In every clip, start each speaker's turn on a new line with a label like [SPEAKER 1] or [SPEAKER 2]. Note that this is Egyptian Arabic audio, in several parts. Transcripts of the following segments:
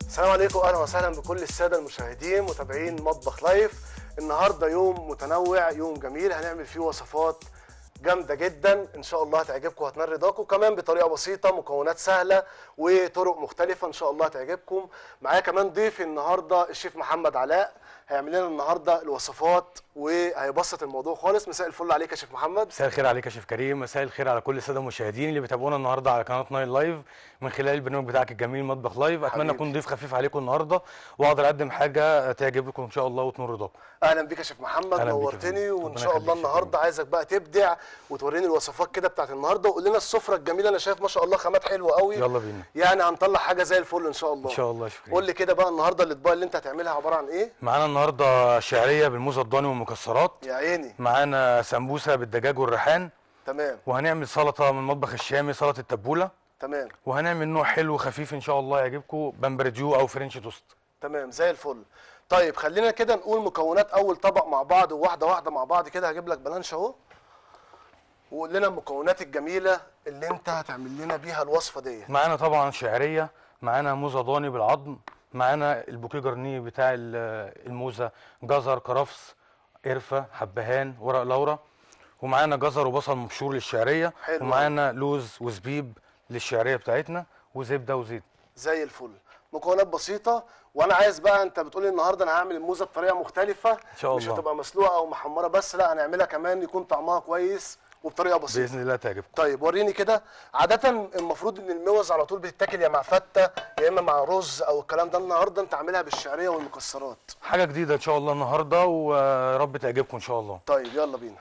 [SPEAKER 1] السلام عليكم اهلا وسهلا بكل الساده المشاهدين متابعين مطبخ لايف النهارده يوم متنوع يوم جميل هنعمل فيه وصفات جامده جدا ان شاء الله هتعجبكم وهتنال رضاكم كمان بطريقه بسيطه مكونات سهله وطرق مختلفه ان شاء الله هتعجبكم معايا كمان ضيفي النهارده الشيف محمد علاء هيعمل لنا النهارده الوصفات وهيبسط الموضوع خالص مساء الفل عليك يا شيف محمد
[SPEAKER 2] مساء الخير عليك يا شيف كريم مساء الخير على كل الساده المشاهدين اللي بيتابعونا النهارده على قناه ناين لايف من خلال البرنامج بتاعك الجميل مطبخ لايف اتمنى
[SPEAKER 1] حبيبي.
[SPEAKER 2] اكون ضيف خفيف عليكم النهارده واقدر اقدم حاجه تعجبكم ان شاء الله وتنور رضاكم
[SPEAKER 1] اهلا بيك يا شيف محمد
[SPEAKER 2] أهلا بيك يا
[SPEAKER 1] نورتني
[SPEAKER 2] فندم.
[SPEAKER 1] وان
[SPEAKER 2] ربنا
[SPEAKER 1] شاء الله
[SPEAKER 2] يخليك يا
[SPEAKER 1] النهارده عايزك بقى تبدع وتوريني الوصفات كده بتاعت النهارده وقول لنا السفره الجميله انا شايف ما شاء الله خامات حلوه قوي
[SPEAKER 2] يلا بينا
[SPEAKER 1] يعني هنطلع حاجه زي الفل ان شاء الله
[SPEAKER 2] ان شاء الله يا شيف كريم
[SPEAKER 1] قول لي كده بقى النهارده الاطباق اللي انت هتعملها عباره عن ايه
[SPEAKER 2] معانا النهارده شعريه بالموزه الضاني والمكسرات
[SPEAKER 1] يا عيني
[SPEAKER 2] معانا سمبوسه بالدجاج والريحان
[SPEAKER 1] تمام
[SPEAKER 2] وهنعمل سلطه من المطبخ الشامي سلطه التبوله
[SPEAKER 1] تمام
[SPEAKER 2] وهنعمل نوع حلو خفيف ان شاء الله يعجبكم بامبرديو او فرنش توست
[SPEAKER 1] تمام زي الفل طيب خلينا كده نقول مكونات اول طبق مع بعض وواحده واحده مع بعض كده هجيب لك بلانش اهو وقول لنا المكونات الجميله اللي انت هتعمل لنا بيها الوصفه ديت
[SPEAKER 2] معانا طبعا شعريه معانا موزه ضاني بالعظم معانا البوكيه جرنيه بتاع ال- الموزه جزر كرفس قرفه حبهان ورق لورا ومعانا جزر وبصل مبشور للشعريه
[SPEAKER 1] حلو.
[SPEAKER 2] ومعانا لوز وزبيب للشعريه بتاعتنا وزبده وزيت
[SPEAKER 1] زي الفل مكونات بسيطه وانا عايز بقى انت بتقولي النهارده انا هعمل الموزه بطريقه مختلفه
[SPEAKER 2] ان شاء
[SPEAKER 1] مش
[SPEAKER 2] الله
[SPEAKER 1] هتبقى مسلوقه او محمره بس لا هنعملها كمان يكون طعمها كويس وبطريقه بسيطه
[SPEAKER 2] باذن الله تعجبكم
[SPEAKER 1] طيب وريني كده عادة المفروض ان الموز على طول بتتاكل يا مع فتة يا اما مع رز او الكلام ده النهارده انت عاملها بالشعريه والمكسرات
[SPEAKER 2] حاجه جديده ان شاء الله النهارده ويا رب تعجبكم ان شاء الله
[SPEAKER 1] طيب يلا بينا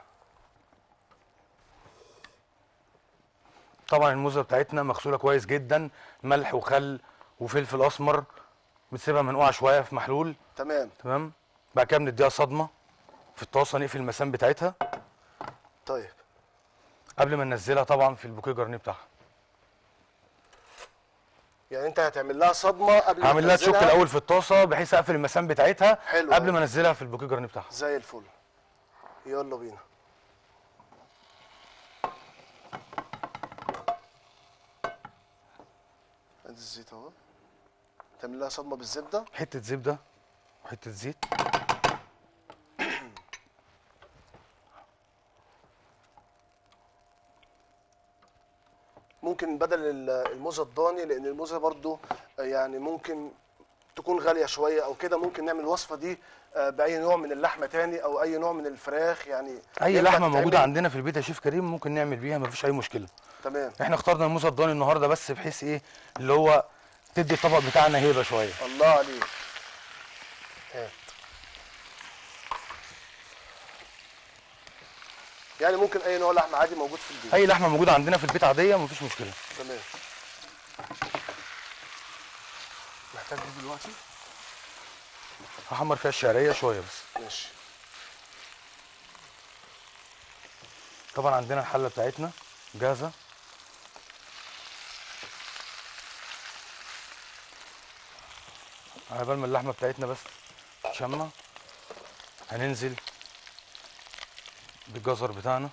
[SPEAKER 2] طبعا الموزه بتاعتنا مغسوله كويس جدا ملح وخل وفلفل اسمر بتسيبها منقوعه شويه في محلول
[SPEAKER 1] تمام
[SPEAKER 2] تمام بعد كده بنديها صدمه في الطاسه نقفل المسام بتاعتها
[SPEAKER 1] طيب
[SPEAKER 2] قبل ما ننزلها طبعا في البوكيه جرنيه بتاعها
[SPEAKER 1] يعني انت هتعمل لها صدمه قبل ما
[SPEAKER 2] هعمل لها تشوك
[SPEAKER 1] تنزلها؟
[SPEAKER 2] الاول في الطاسه بحيث اقفل المسام بتاعتها
[SPEAKER 1] حلو
[SPEAKER 2] قبل
[SPEAKER 1] أوي.
[SPEAKER 2] ما انزلها في البوكيه جرنيه بتاعها
[SPEAKER 1] زي الفل يلا بينا ادي الزيت اهو تعمل لها صدمه بالزبده
[SPEAKER 2] حته زبده وحته زيت
[SPEAKER 1] ممكن بدل ال- الموزه الضاني لان الموزه برضو يعني ممكن تكون غاليه شويه او كده ممكن نعمل الوصفه دي آه، باي نوع من اللحمه تاني او اي نوع من الفراخ يعني
[SPEAKER 2] اي
[SPEAKER 1] ينفع
[SPEAKER 2] لحمه موجوده
[SPEAKER 1] تتعمل؟
[SPEAKER 2] عندنا في البيت يا شيف كريم ممكن نعمل بيها مفيش اي مشكله
[SPEAKER 1] تمام
[SPEAKER 2] احنا اخترنا الموزه الضاني النهارده بس بحيث ايه اللي هو تدي الطبق بتاعنا هيبه شويه
[SPEAKER 1] الله عليك هات يعني ممكن اي نوع لحمه عادي موجود في البيت
[SPEAKER 2] اي لحمه موجوده عندنا في البيت عاديه مفيش مشكله
[SPEAKER 1] تمام محتاج دي دلوقتي
[SPEAKER 2] هحمر فيها الشعريه شويه بس
[SPEAKER 1] ماشي
[SPEAKER 2] طبعا عندنا الحله بتاعتنا جاهزه على بال ما اللحمه بتاعتنا بس تشمع هننزل بالجزر بتاعنا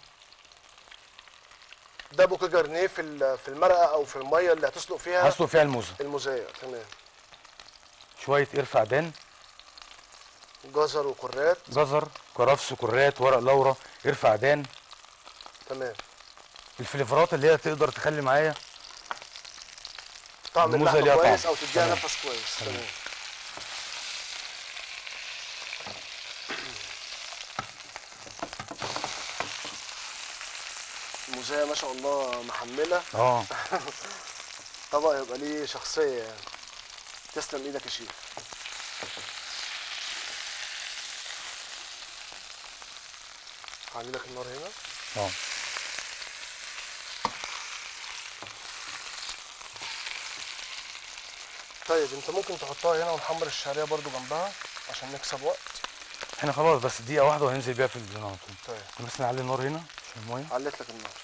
[SPEAKER 1] ده بوكيه جرنيه في ال- في المرقه او في الميه اللي هتسلق فيها
[SPEAKER 2] هسلق فيها الموزه
[SPEAKER 1] المزايا تمام
[SPEAKER 2] شويه قرفه عدان
[SPEAKER 1] جزر وكرات
[SPEAKER 2] جزر كرفس كرات ورق لورا قرفه عدان
[SPEAKER 1] تمام
[SPEAKER 2] الفليفرات اللي هي تقدر تخلي معايا
[SPEAKER 1] طعم
[SPEAKER 2] الموزة
[SPEAKER 1] اللحمه
[SPEAKER 2] ليها طعم.
[SPEAKER 1] كويس او تديها
[SPEAKER 2] تمام.
[SPEAKER 1] نفس كويس
[SPEAKER 2] تمام.
[SPEAKER 1] تمام الموزاية ما شاء الله محملة
[SPEAKER 2] اه
[SPEAKER 1] طبق يبقى ليه شخصية يعني تسلم ايدك يا شيف هعلي لك النار هنا
[SPEAKER 2] اه
[SPEAKER 1] طيب انت ممكن تحطها هنا ونحمر الشعرية برضو جنبها عشان نكسب وقت
[SPEAKER 2] احنا خلاص بس دقيقه واحده وهننزل بيها في الزيت على طول
[SPEAKER 1] طيب
[SPEAKER 2] بس نعلي النار هنا عشان الميه
[SPEAKER 1] عليت لك النار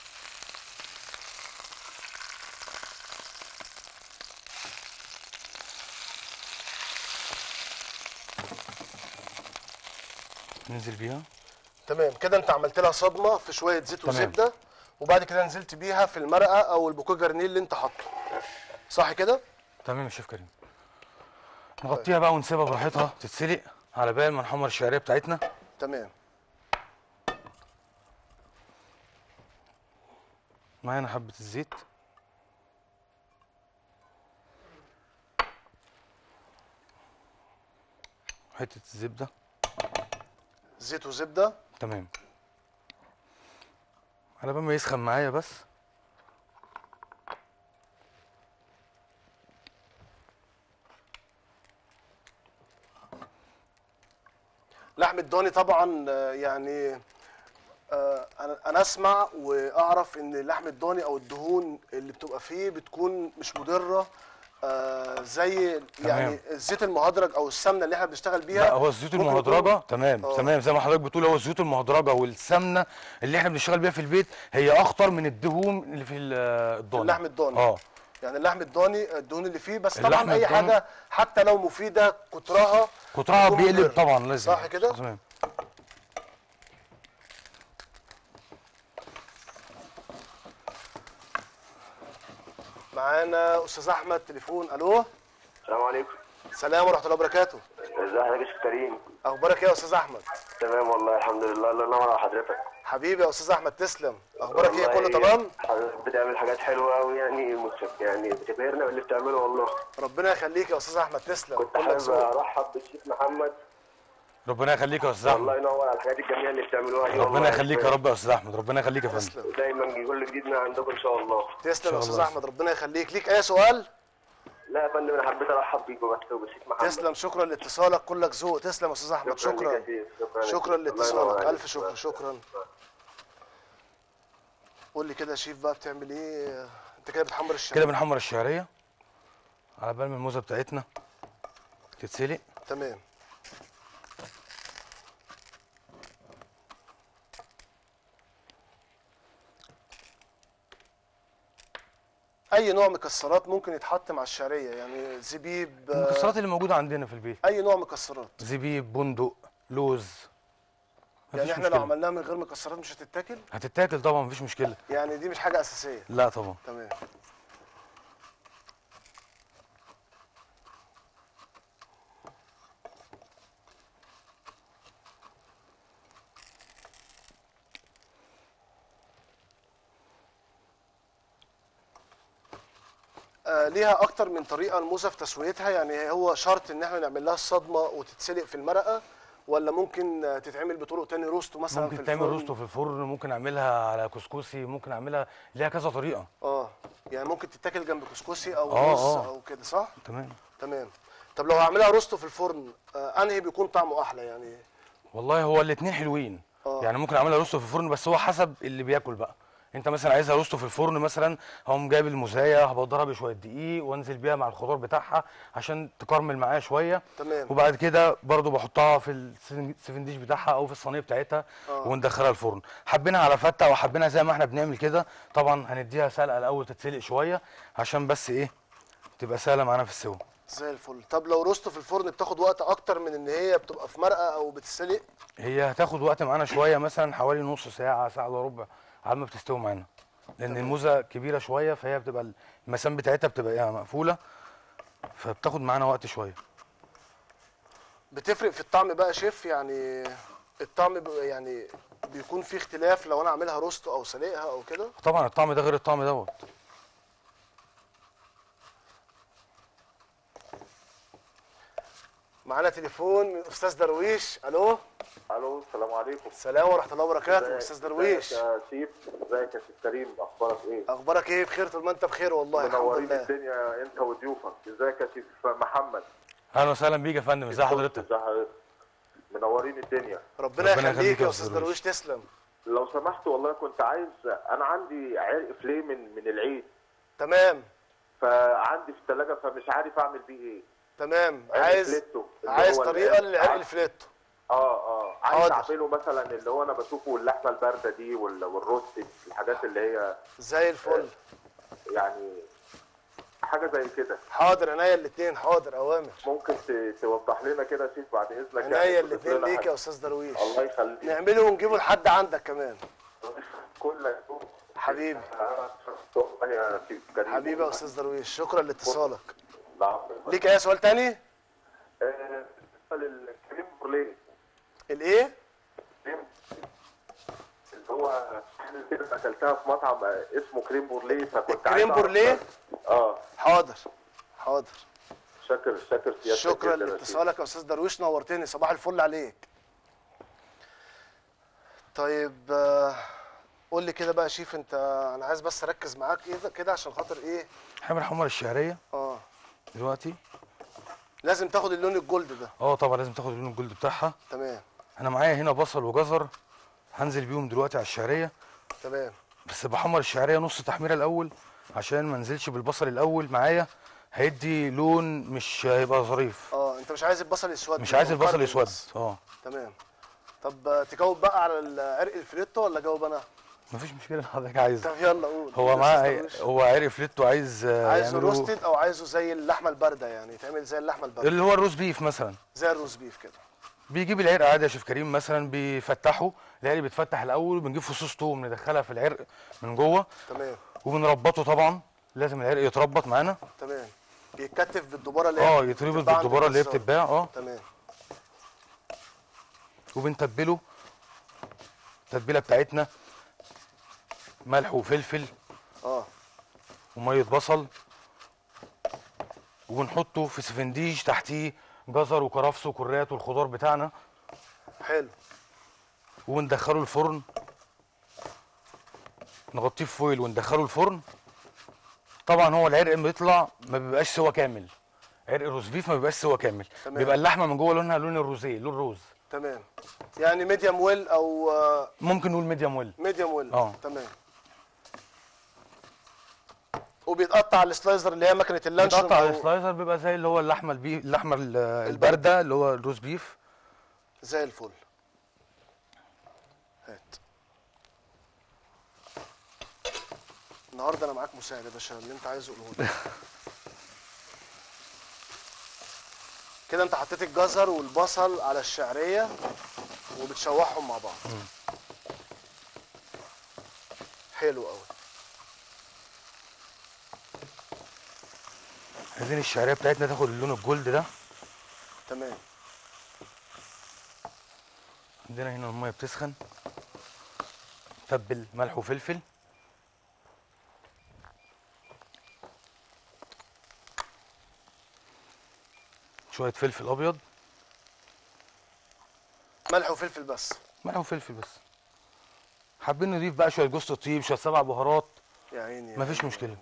[SPEAKER 2] ننزل بيها
[SPEAKER 1] تمام كده انت عملت لها صدمه في شويه زيت
[SPEAKER 2] تمام.
[SPEAKER 1] وزبده وبعد كده نزلت بيها في المرقه او البوكيه جرنيه اللي انت حاطه صح كده
[SPEAKER 2] تمام يا شيف كريم نغطيها بقى ونسيبها براحتها تتسلق على بال ما نحمر الشعريه بتاعتنا
[SPEAKER 1] تمام
[SPEAKER 2] معانا حبه الزيت حته الزبده
[SPEAKER 1] زيت وزبده
[SPEAKER 2] تمام على بال ما يسخن معايا بس
[SPEAKER 1] لحم الضاني طبعا آه، يعني آه، انا انا اسمع واعرف ان لحم الضاني او الدهون اللي بتبقى فيه بتكون مش مضره آه، زي يعني الزيت المهدرج او السمنه اللي احنا بنشتغل بيها
[SPEAKER 2] لا هو الزيوت
[SPEAKER 1] ممكن
[SPEAKER 2] المهدرجه
[SPEAKER 1] يكون-
[SPEAKER 2] تمام
[SPEAKER 1] آه.
[SPEAKER 2] تمام زي ما حضرتك بتقول هو الزيوت المهدرجه والسمنه اللي احنا بنشتغل بيها في البيت هي اخطر من الدهون اللي في ال- الضاني
[SPEAKER 1] اللحم الضاني.
[SPEAKER 2] اه
[SPEAKER 1] يعني اللحم الضاني الدهون اللي فيه بس
[SPEAKER 2] اللحم
[SPEAKER 1] طبعا اي
[SPEAKER 2] الضاني-
[SPEAKER 1] حاجه حتى لو مفيده كترها
[SPEAKER 2] كترها
[SPEAKER 1] بتكون
[SPEAKER 2] بيقلب
[SPEAKER 1] مضرة.
[SPEAKER 2] طبعا لازم
[SPEAKER 1] صح كده؟
[SPEAKER 2] تمام
[SPEAKER 1] معانا استاذ احمد تليفون الو
[SPEAKER 3] السلام عليكم
[SPEAKER 1] سلام ورحمه الله وبركاته
[SPEAKER 3] ازي حضرتك يا شيخ كريم
[SPEAKER 1] اخبارك ايه يا استاذ احمد
[SPEAKER 3] تمام والله الحمد لله الله ينور على حضرتك
[SPEAKER 1] حبيبي يا استاذ احمد تسلم اخبارك ايه
[SPEAKER 3] والله
[SPEAKER 1] كله تمام
[SPEAKER 3] حضرتك بتعمل حاجات حلوه قوي يعني متشك- يعني بتبهرنا باللي بتعمله والله
[SPEAKER 1] ربنا يخليك يا استاذ احمد تسلم
[SPEAKER 3] كنت
[SPEAKER 1] كلك
[SPEAKER 3] حابب
[SPEAKER 1] ذوق
[SPEAKER 3] ارحب بالشيخ محمد
[SPEAKER 2] ربنا يخليك يا استاذ
[SPEAKER 3] الله
[SPEAKER 2] احمد
[SPEAKER 3] ينور على الحاجات الجميله اللي بتعملوها دي
[SPEAKER 2] ربنا
[SPEAKER 3] والله.
[SPEAKER 2] يخليك يا رب يا استاذ احمد ربنا يخليك يا فندم
[SPEAKER 1] تسلم
[SPEAKER 3] دايما كل جديد من عندكم ان شاء الله
[SPEAKER 1] تسلم يا
[SPEAKER 2] إن شاء
[SPEAKER 1] استاذ
[SPEAKER 2] الله.
[SPEAKER 1] احمد ربنا يخليك ليك اي سؤال
[SPEAKER 3] لا يا فندم انا حبيت ارحب بيكم بس وبالشيخ محمد
[SPEAKER 1] تسلم شكرا لاتصالك كلك ذوق تسلم يا استاذ احمد
[SPEAKER 3] شكراً
[SPEAKER 1] شكرا
[SPEAKER 3] لك يا سيدي. شكراً لك.
[SPEAKER 1] شكرا
[SPEAKER 3] الله ينور
[SPEAKER 1] لاتصالك
[SPEAKER 3] عليك.
[SPEAKER 1] الف شكر شكرا قول لي كده يا شيف بقى بتعمل ايه انت كده بتحمر
[SPEAKER 2] كده
[SPEAKER 1] الشعريه
[SPEAKER 2] بنحمر الشعريه على بال ما الموزه بتاعتنا تتسلق
[SPEAKER 1] تمام اي نوع مكسرات ممكن يتحط مع الشعريه يعني زبيب آه،
[SPEAKER 2] المكسرات اللي موجوده عندنا في البيت
[SPEAKER 1] اي نوع مكسرات
[SPEAKER 2] زبيب بندق لوز
[SPEAKER 1] يعني
[SPEAKER 2] مفيش
[SPEAKER 1] احنا لو
[SPEAKER 2] مشكلة.
[SPEAKER 1] عملناها من غير مكسرات مش هتتاكل
[SPEAKER 2] هتتاكل طبعا مفيش مشكله
[SPEAKER 1] يعني دي مش حاجه اساسيه
[SPEAKER 2] لا طبعا
[SPEAKER 1] تمام آه ليها اكتر من طريقه الموزه في تسويتها يعني هو شرط ان احنا نعمل لها الصدمه وتتسلق في المرقه ولا ممكن آه، تتعمل بطرق تاني روستو مثلا في
[SPEAKER 2] ممكن تعمل
[SPEAKER 1] الفرن؟
[SPEAKER 2] روستو في الفرن ممكن اعملها على كسكسي ممكن اعملها ليها كذا طريقه
[SPEAKER 1] اه يعني ممكن تتاكل جنب كسكسي او
[SPEAKER 2] آه،
[SPEAKER 1] رز
[SPEAKER 2] آه.
[SPEAKER 1] او كده صح
[SPEAKER 2] تمام
[SPEAKER 1] تمام طب لو هعملها روستو في الفرن آه انهي بيكون طعمه احلى يعني
[SPEAKER 2] والله هو الاثنين حلوين
[SPEAKER 1] آه.
[SPEAKER 2] يعني ممكن اعملها روستو في الفرن بس هو حسب اللي بياكل بقى انت مثلا عايزها روستو في الفرن مثلا هقوم جايب المزايا هبدرها بشويه دقيق وانزل بيها مع الخضار بتاعها عشان تكرمل معايا شويه
[SPEAKER 1] تمام.
[SPEAKER 2] وبعد كده برضو بحطها في السفن ديش بتاعها او في الصينيه بتاعتها
[SPEAKER 1] آه.
[SPEAKER 2] وندخلها الفرن حابينها على فته او حابينها زي ما احنا بنعمل كده طبعا هنديها سلقه الاول تتسلق شويه عشان بس ايه تبقى سهله معانا في السوا
[SPEAKER 1] زي الفل طب لو روستو في الفرن بتاخد وقت اكتر من ان هي بتبقى في مرقه او بتتسلق
[SPEAKER 2] هي هتاخد وقت معانا شويه مثلا حوالي نص ساعه ساعه الا ربع على ما بتستوي معانا لان الموزه كبيره شويه فهي بتبقى المسام بتاعتها بتبقى ايه مقفوله فبتاخد معانا وقت شويه
[SPEAKER 1] بتفرق في الطعم بقى يا شيف يعني الطعم بيبقى يعني بيكون في اختلاف لو انا عاملها روستو او سلقها او كده
[SPEAKER 2] طبعا الطعم ده غير الطعم دوت
[SPEAKER 1] معانا تليفون من استاذ درويش الو
[SPEAKER 3] الو السلام عليكم
[SPEAKER 1] السلام ورحمه الله وبركاته
[SPEAKER 3] ازيك-
[SPEAKER 1] استاذ درويش
[SPEAKER 3] ازيك يا شيف ازيك يا شيف كريم اخبارك ايه
[SPEAKER 1] اخبارك ايه بخير طول ما انت بخير والله الحمد
[SPEAKER 3] منورين
[SPEAKER 1] لله
[SPEAKER 3] الدنيا انت وضيوفك ازيك يا شيف محمد
[SPEAKER 2] اهلا وسهلا بيك يا فندم ازي حضرتك
[SPEAKER 3] ازي حضرتك منورين الدنيا
[SPEAKER 1] ربنا
[SPEAKER 2] ربنا
[SPEAKER 1] يخليك
[SPEAKER 2] يخليك
[SPEAKER 1] يا
[SPEAKER 2] يا
[SPEAKER 1] استاذ
[SPEAKER 2] أستاذ
[SPEAKER 1] درويش تسلم
[SPEAKER 3] لو سمحت والله كنت عايز انا عندي عرق فليه من من العيد
[SPEAKER 1] تمام
[SPEAKER 3] فعندي في الثلاجه فمش عارف اعمل بيه ايه
[SPEAKER 1] تمام
[SPEAKER 3] عرق
[SPEAKER 1] عايز
[SPEAKER 3] فليتو، اللي
[SPEAKER 1] عايز
[SPEAKER 3] هو
[SPEAKER 1] طريقه
[SPEAKER 3] ال-
[SPEAKER 1] لعرق الفليتو
[SPEAKER 3] اه اه عايز
[SPEAKER 1] حاضر.
[SPEAKER 3] اعمله مثلا اللي هو انا بشوفه اللحمه البارده دي وال- والروستد الحاجات اللي هي
[SPEAKER 1] زي الفل
[SPEAKER 3] يعني حاجه زي كده
[SPEAKER 1] حاضر عينيا الاثنين حاضر اوامر
[SPEAKER 3] ممكن ت- توضح لنا كده يا شيخ بعد اذنك
[SPEAKER 1] عينيا
[SPEAKER 3] توضح
[SPEAKER 1] الاثنين
[SPEAKER 3] لنا
[SPEAKER 1] ليك
[SPEAKER 3] حاجة.
[SPEAKER 1] يا استاذ درويش
[SPEAKER 3] الله يخليك
[SPEAKER 1] نعمله ونجيبه لحد عندك كمان
[SPEAKER 3] كل
[SPEAKER 1] حبيبي
[SPEAKER 3] والله يا شيخ كريم
[SPEAKER 1] حبيبي يا استاذ درويش شكرا لاتصالك
[SPEAKER 3] العفو.
[SPEAKER 1] ليك اي سؤال تاني
[SPEAKER 3] آه، بالنسبه للكريم بورليه
[SPEAKER 1] الايه
[SPEAKER 3] كريم اللي هو كده اكلتها في مطعم آه، اسمه كريم بورليه فكنت عايز
[SPEAKER 1] الكريم
[SPEAKER 3] أعرف
[SPEAKER 1] بورليه؟
[SPEAKER 3] بس. اه
[SPEAKER 1] حاضر حاضر
[SPEAKER 3] شاكر شاكر سيادتك
[SPEAKER 1] شكرا
[SPEAKER 3] جداً يا شيخ.
[SPEAKER 1] لاتصالك يا استاذ درويش نورتني صباح الفل عليك طيب آه، قول لي كده بقى يا شيف انت انا عايز بس اركز معاك كده كده عشان خاطر ايه
[SPEAKER 2] حمر حمر الشعريه
[SPEAKER 1] اه
[SPEAKER 2] دلوقتي
[SPEAKER 1] لازم تاخد اللون الجولد ده
[SPEAKER 2] اه طبعا لازم تاخد اللون الجلد بتاعها
[SPEAKER 1] تمام
[SPEAKER 2] انا معايا هنا بصل وجزر هنزل بيهم دلوقتي على الشعريه
[SPEAKER 1] تمام
[SPEAKER 2] بس بحمر الشعريه نص تحميره الاول عشان ما انزلش بالبصل الاول معايا هيدي لون مش هيبقى ظريف
[SPEAKER 1] اه انت مش عايز البصل يسود
[SPEAKER 2] مش عايز البصل
[SPEAKER 1] مكرمل
[SPEAKER 2] يسود
[SPEAKER 1] بس.
[SPEAKER 2] اه
[SPEAKER 1] تمام طب آه، تجاوب بقى على العرق الفريتو ولا جاوب انا
[SPEAKER 2] مفيش مشكله اللي حضرتك عايزه
[SPEAKER 1] طب يلا قول
[SPEAKER 2] هو
[SPEAKER 1] قول يا
[SPEAKER 2] معاه
[SPEAKER 1] أستاذ درويش.
[SPEAKER 2] هو عرق فليتو عايز آه،
[SPEAKER 1] عايزه
[SPEAKER 2] يعمله-
[SPEAKER 1] روستد او عايزه زي اللحمه البارده يعني يتعمل زي اللحمه البارده
[SPEAKER 2] اللي هو الروز بيف مثلا
[SPEAKER 1] زي الروز بيف كده
[SPEAKER 2] بيجيب العرق عادي يا شيف كريم مثلا بيفتحه العرق بيتفتح الاول وبنجيب فصوص توم ندخلها في العرق من جوه
[SPEAKER 1] تمام
[SPEAKER 2] وبنربطه طبعا لازم العرق يتربط معانا
[SPEAKER 1] تمام بيتكتف بالدباره اللي هي
[SPEAKER 2] اه
[SPEAKER 1] بت-
[SPEAKER 2] يتربط
[SPEAKER 1] بتتباع عند
[SPEAKER 2] بالدباره اللي هي
[SPEAKER 1] الجزار.
[SPEAKER 2] بتتباع اه
[SPEAKER 1] تمام
[SPEAKER 2] وبنتبله التتبيله بتاعتنا ملح وفلفل
[SPEAKER 1] اه
[SPEAKER 2] وميه بصل وبنحطه في سفنديج تحتيه جزر وكرفس وكرات والخضار بتاعنا
[SPEAKER 1] حلو
[SPEAKER 2] وبندخله الفرن نغطيه بفويل وندخله الفرن طبعا هو العرق لما بيطلع ما بيبقاش سوا كامل عرق الروز بيف ما بيبقاش سوا كامل
[SPEAKER 1] تمام.
[SPEAKER 2] بيبقى اللحمه من جوه لونها لون الروزيه لون روز
[SPEAKER 1] تمام يعني ميديوم ويل او
[SPEAKER 2] ممكن نقول ميديوم ويل
[SPEAKER 1] ميديوم ويل
[SPEAKER 2] اه.
[SPEAKER 1] تمام وبيتقطع على السلايزر اللي هي مكنه اللانشون
[SPEAKER 2] بيتقطع على
[SPEAKER 1] أو
[SPEAKER 2] السلايزر بيبقى زي اللي هو اللحمه البي اللحمه ال- البارده اللي هو الروز بيف
[SPEAKER 1] زي الفل هات النهارده انا معاك مساعد يا باشا اللي انت عايزه قوله لي كده انت حطيت الجزر والبصل على الشعريه وبتشوحهم مع بعض حلو قوي
[SPEAKER 2] عايزين الشعريه بتاعتنا تاخد اللون الجولد ده
[SPEAKER 1] تمام
[SPEAKER 2] عندنا هنا الميه بتسخن تبل ملح وفلفل شويه فلفل ابيض
[SPEAKER 1] ملح وفلفل بس
[SPEAKER 2] ملح وفلفل بس حابين نضيف بقى شويه جوز الطيب شويه سبع بهارات
[SPEAKER 1] يا عيني يا
[SPEAKER 2] مفيش
[SPEAKER 1] عيني.
[SPEAKER 2] مشكله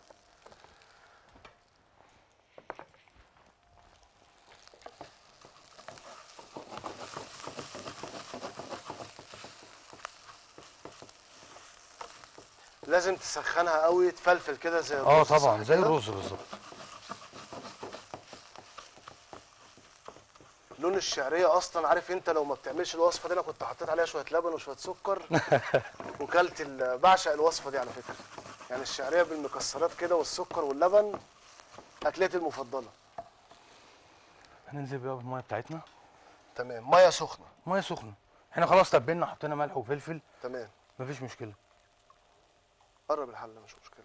[SPEAKER 1] لازم تسخنها قوي تفلفل كده زي
[SPEAKER 2] اه
[SPEAKER 1] الرز، صح
[SPEAKER 2] طبعا زي
[SPEAKER 1] كده؟
[SPEAKER 2] الرز بالظبط
[SPEAKER 1] لون الشعريه اصلا عارف انت لو ما بتعملش الوصفه دي انا كنت حطيت عليها شويه لبن وشويه سكر وكلت ال- بعشق الوصفه دي على فكره يعني الشعريه بالمكسرات كده والسكر واللبن اكلتي المفضله
[SPEAKER 2] هننزل بقى بالميه بتاعتنا
[SPEAKER 1] تمام ميه سخنه
[SPEAKER 2] ميه سخنه احنا خلاص تبلنا حطينا ملح وفلفل
[SPEAKER 1] تمام
[SPEAKER 2] مفيش مشكله
[SPEAKER 1] قرب الحله مش مشكله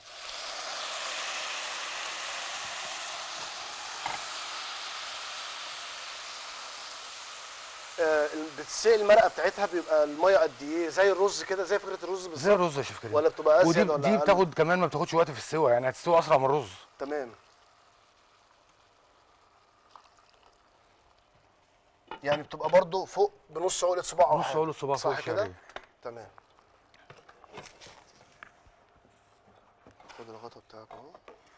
[SPEAKER 1] آه ال- بتسقي المرقه بتاعتها بيبقى الميه قد ايه زي الرز كده زي فكره الرز
[SPEAKER 2] زي
[SPEAKER 1] بالظبط
[SPEAKER 2] الرز يا شيف كريم
[SPEAKER 1] ولا بتبقى
[SPEAKER 2] ودي
[SPEAKER 1] ازيد ولا
[SPEAKER 2] دي
[SPEAKER 1] أقل؟
[SPEAKER 2] بتاخد كمان ما بتاخدش وقت في السوا يعني هتستوي اسرع من الرز
[SPEAKER 1] تمام يعني بتبقى برضو فوق بنص عقله صباع أو
[SPEAKER 2] نص
[SPEAKER 1] حاجة.
[SPEAKER 2] عقلة صباع فوق
[SPEAKER 1] صح كده
[SPEAKER 2] الشعرية.
[SPEAKER 1] تمام خد الغطا بتاعك اهو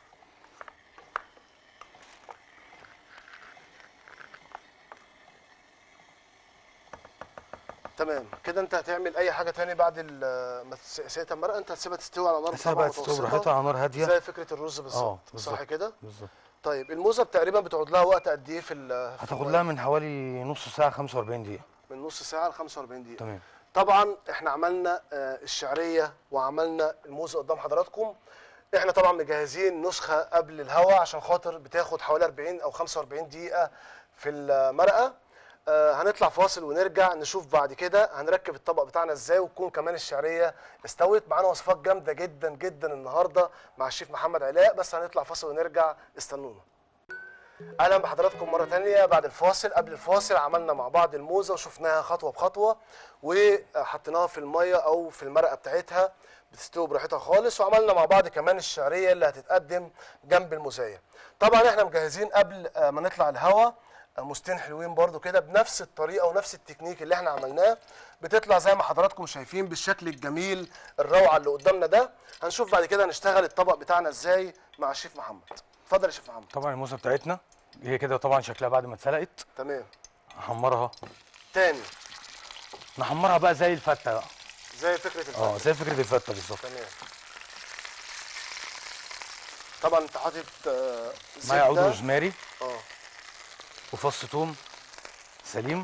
[SPEAKER 1] تمام كده انت هتعمل اي حاجه تاني بعد ال- ما تس- سقيت المرقه انت هتسيبها تستوي على نار
[SPEAKER 2] هسيبها
[SPEAKER 1] طبعا
[SPEAKER 2] بقى تستوي
[SPEAKER 1] متوسطة.
[SPEAKER 2] براحتها على نار هاديه
[SPEAKER 1] زي فكره الرز بالظبط صح
[SPEAKER 2] بالظبط.
[SPEAKER 1] كده
[SPEAKER 2] بالظبط
[SPEAKER 1] طيب الموزه تقريبا بتقعد لها وقت قد ايه في ال- في
[SPEAKER 2] هتاخد
[SPEAKER 1] المية؟
[SPEAKER 2] لها من حوالي نص ساعه 45 دقيقه
[SPEAKER 1] من نص ساعه ل 45 دقيقه
[SPEAKER 2] تمام
[SPEAKER 1] طبعا احنا عملنا آه، الشعريه وعملنا الموزه قدام حضراتكم احنا طبعا مجهزين نسخه قبل الهوا عشان خاطر بتاخد حوالي 40 او 45 دقيقه في المرقه آه، هنطلع فاصل ونرجع نشوف بعد كده هنركب الطبق بتاعنا ازاي وتكون كمان الشعريه استوت معانا وصفات جامده جدا جدا النهارده مع الشيف محمد علاء بس هنطلع فاصل ونرجع استنونا اهلا بحضراتكم مره تانية بعد الفاصل قبل الفاصل عملنا مع بعض الموزه وشفناها خطوه بخطوه وحطيناها في الميه او في المرقه بتاعتها بتستوي براحتها خالص وعملنا مع بعض كمان الشعريه اللي هتتقدم جنب الموزايه طبعا احنا مجهزين قبل آه، ما نطلع الهوا آه، موزتين حلوين برضو كده بنفس الطريقه ونفس التكنيك اللي احنا عملناه بتطلع زي ما حضراتكم شايفين بالشكل الجميل الروعه اللي قدامنا ده هنشوف بعد كده هنشتغل الطبق بتاعنا ازاي مع الشيف محمد اتفضل يا شيف محمد
[SPEAKER 2] طبعا الموزه بتاعتنا هي كده طبعا شكلها بعد ما اتسلقت
[SPEAKER 1] تمام
[SPEAKER 2] نحمرها
[SPEAKER 1] تاني
[SPEAKER 2] نحمرها بقى زي الفته بقى
[SPEAKER 1] زي فكره الفرق
[SPEAKER 2] اه زي فكره الفته بالظبط
[SPEAKER 1] تمام طبعا انت حاطط آه،
[SPEAKER 2] معايا عود
[SPEAKER 1] زبدة.
[SPEAKER 2] روزماري
[SPEAKER 1] اه
[SPEAKER 2] وفص ثوم سليم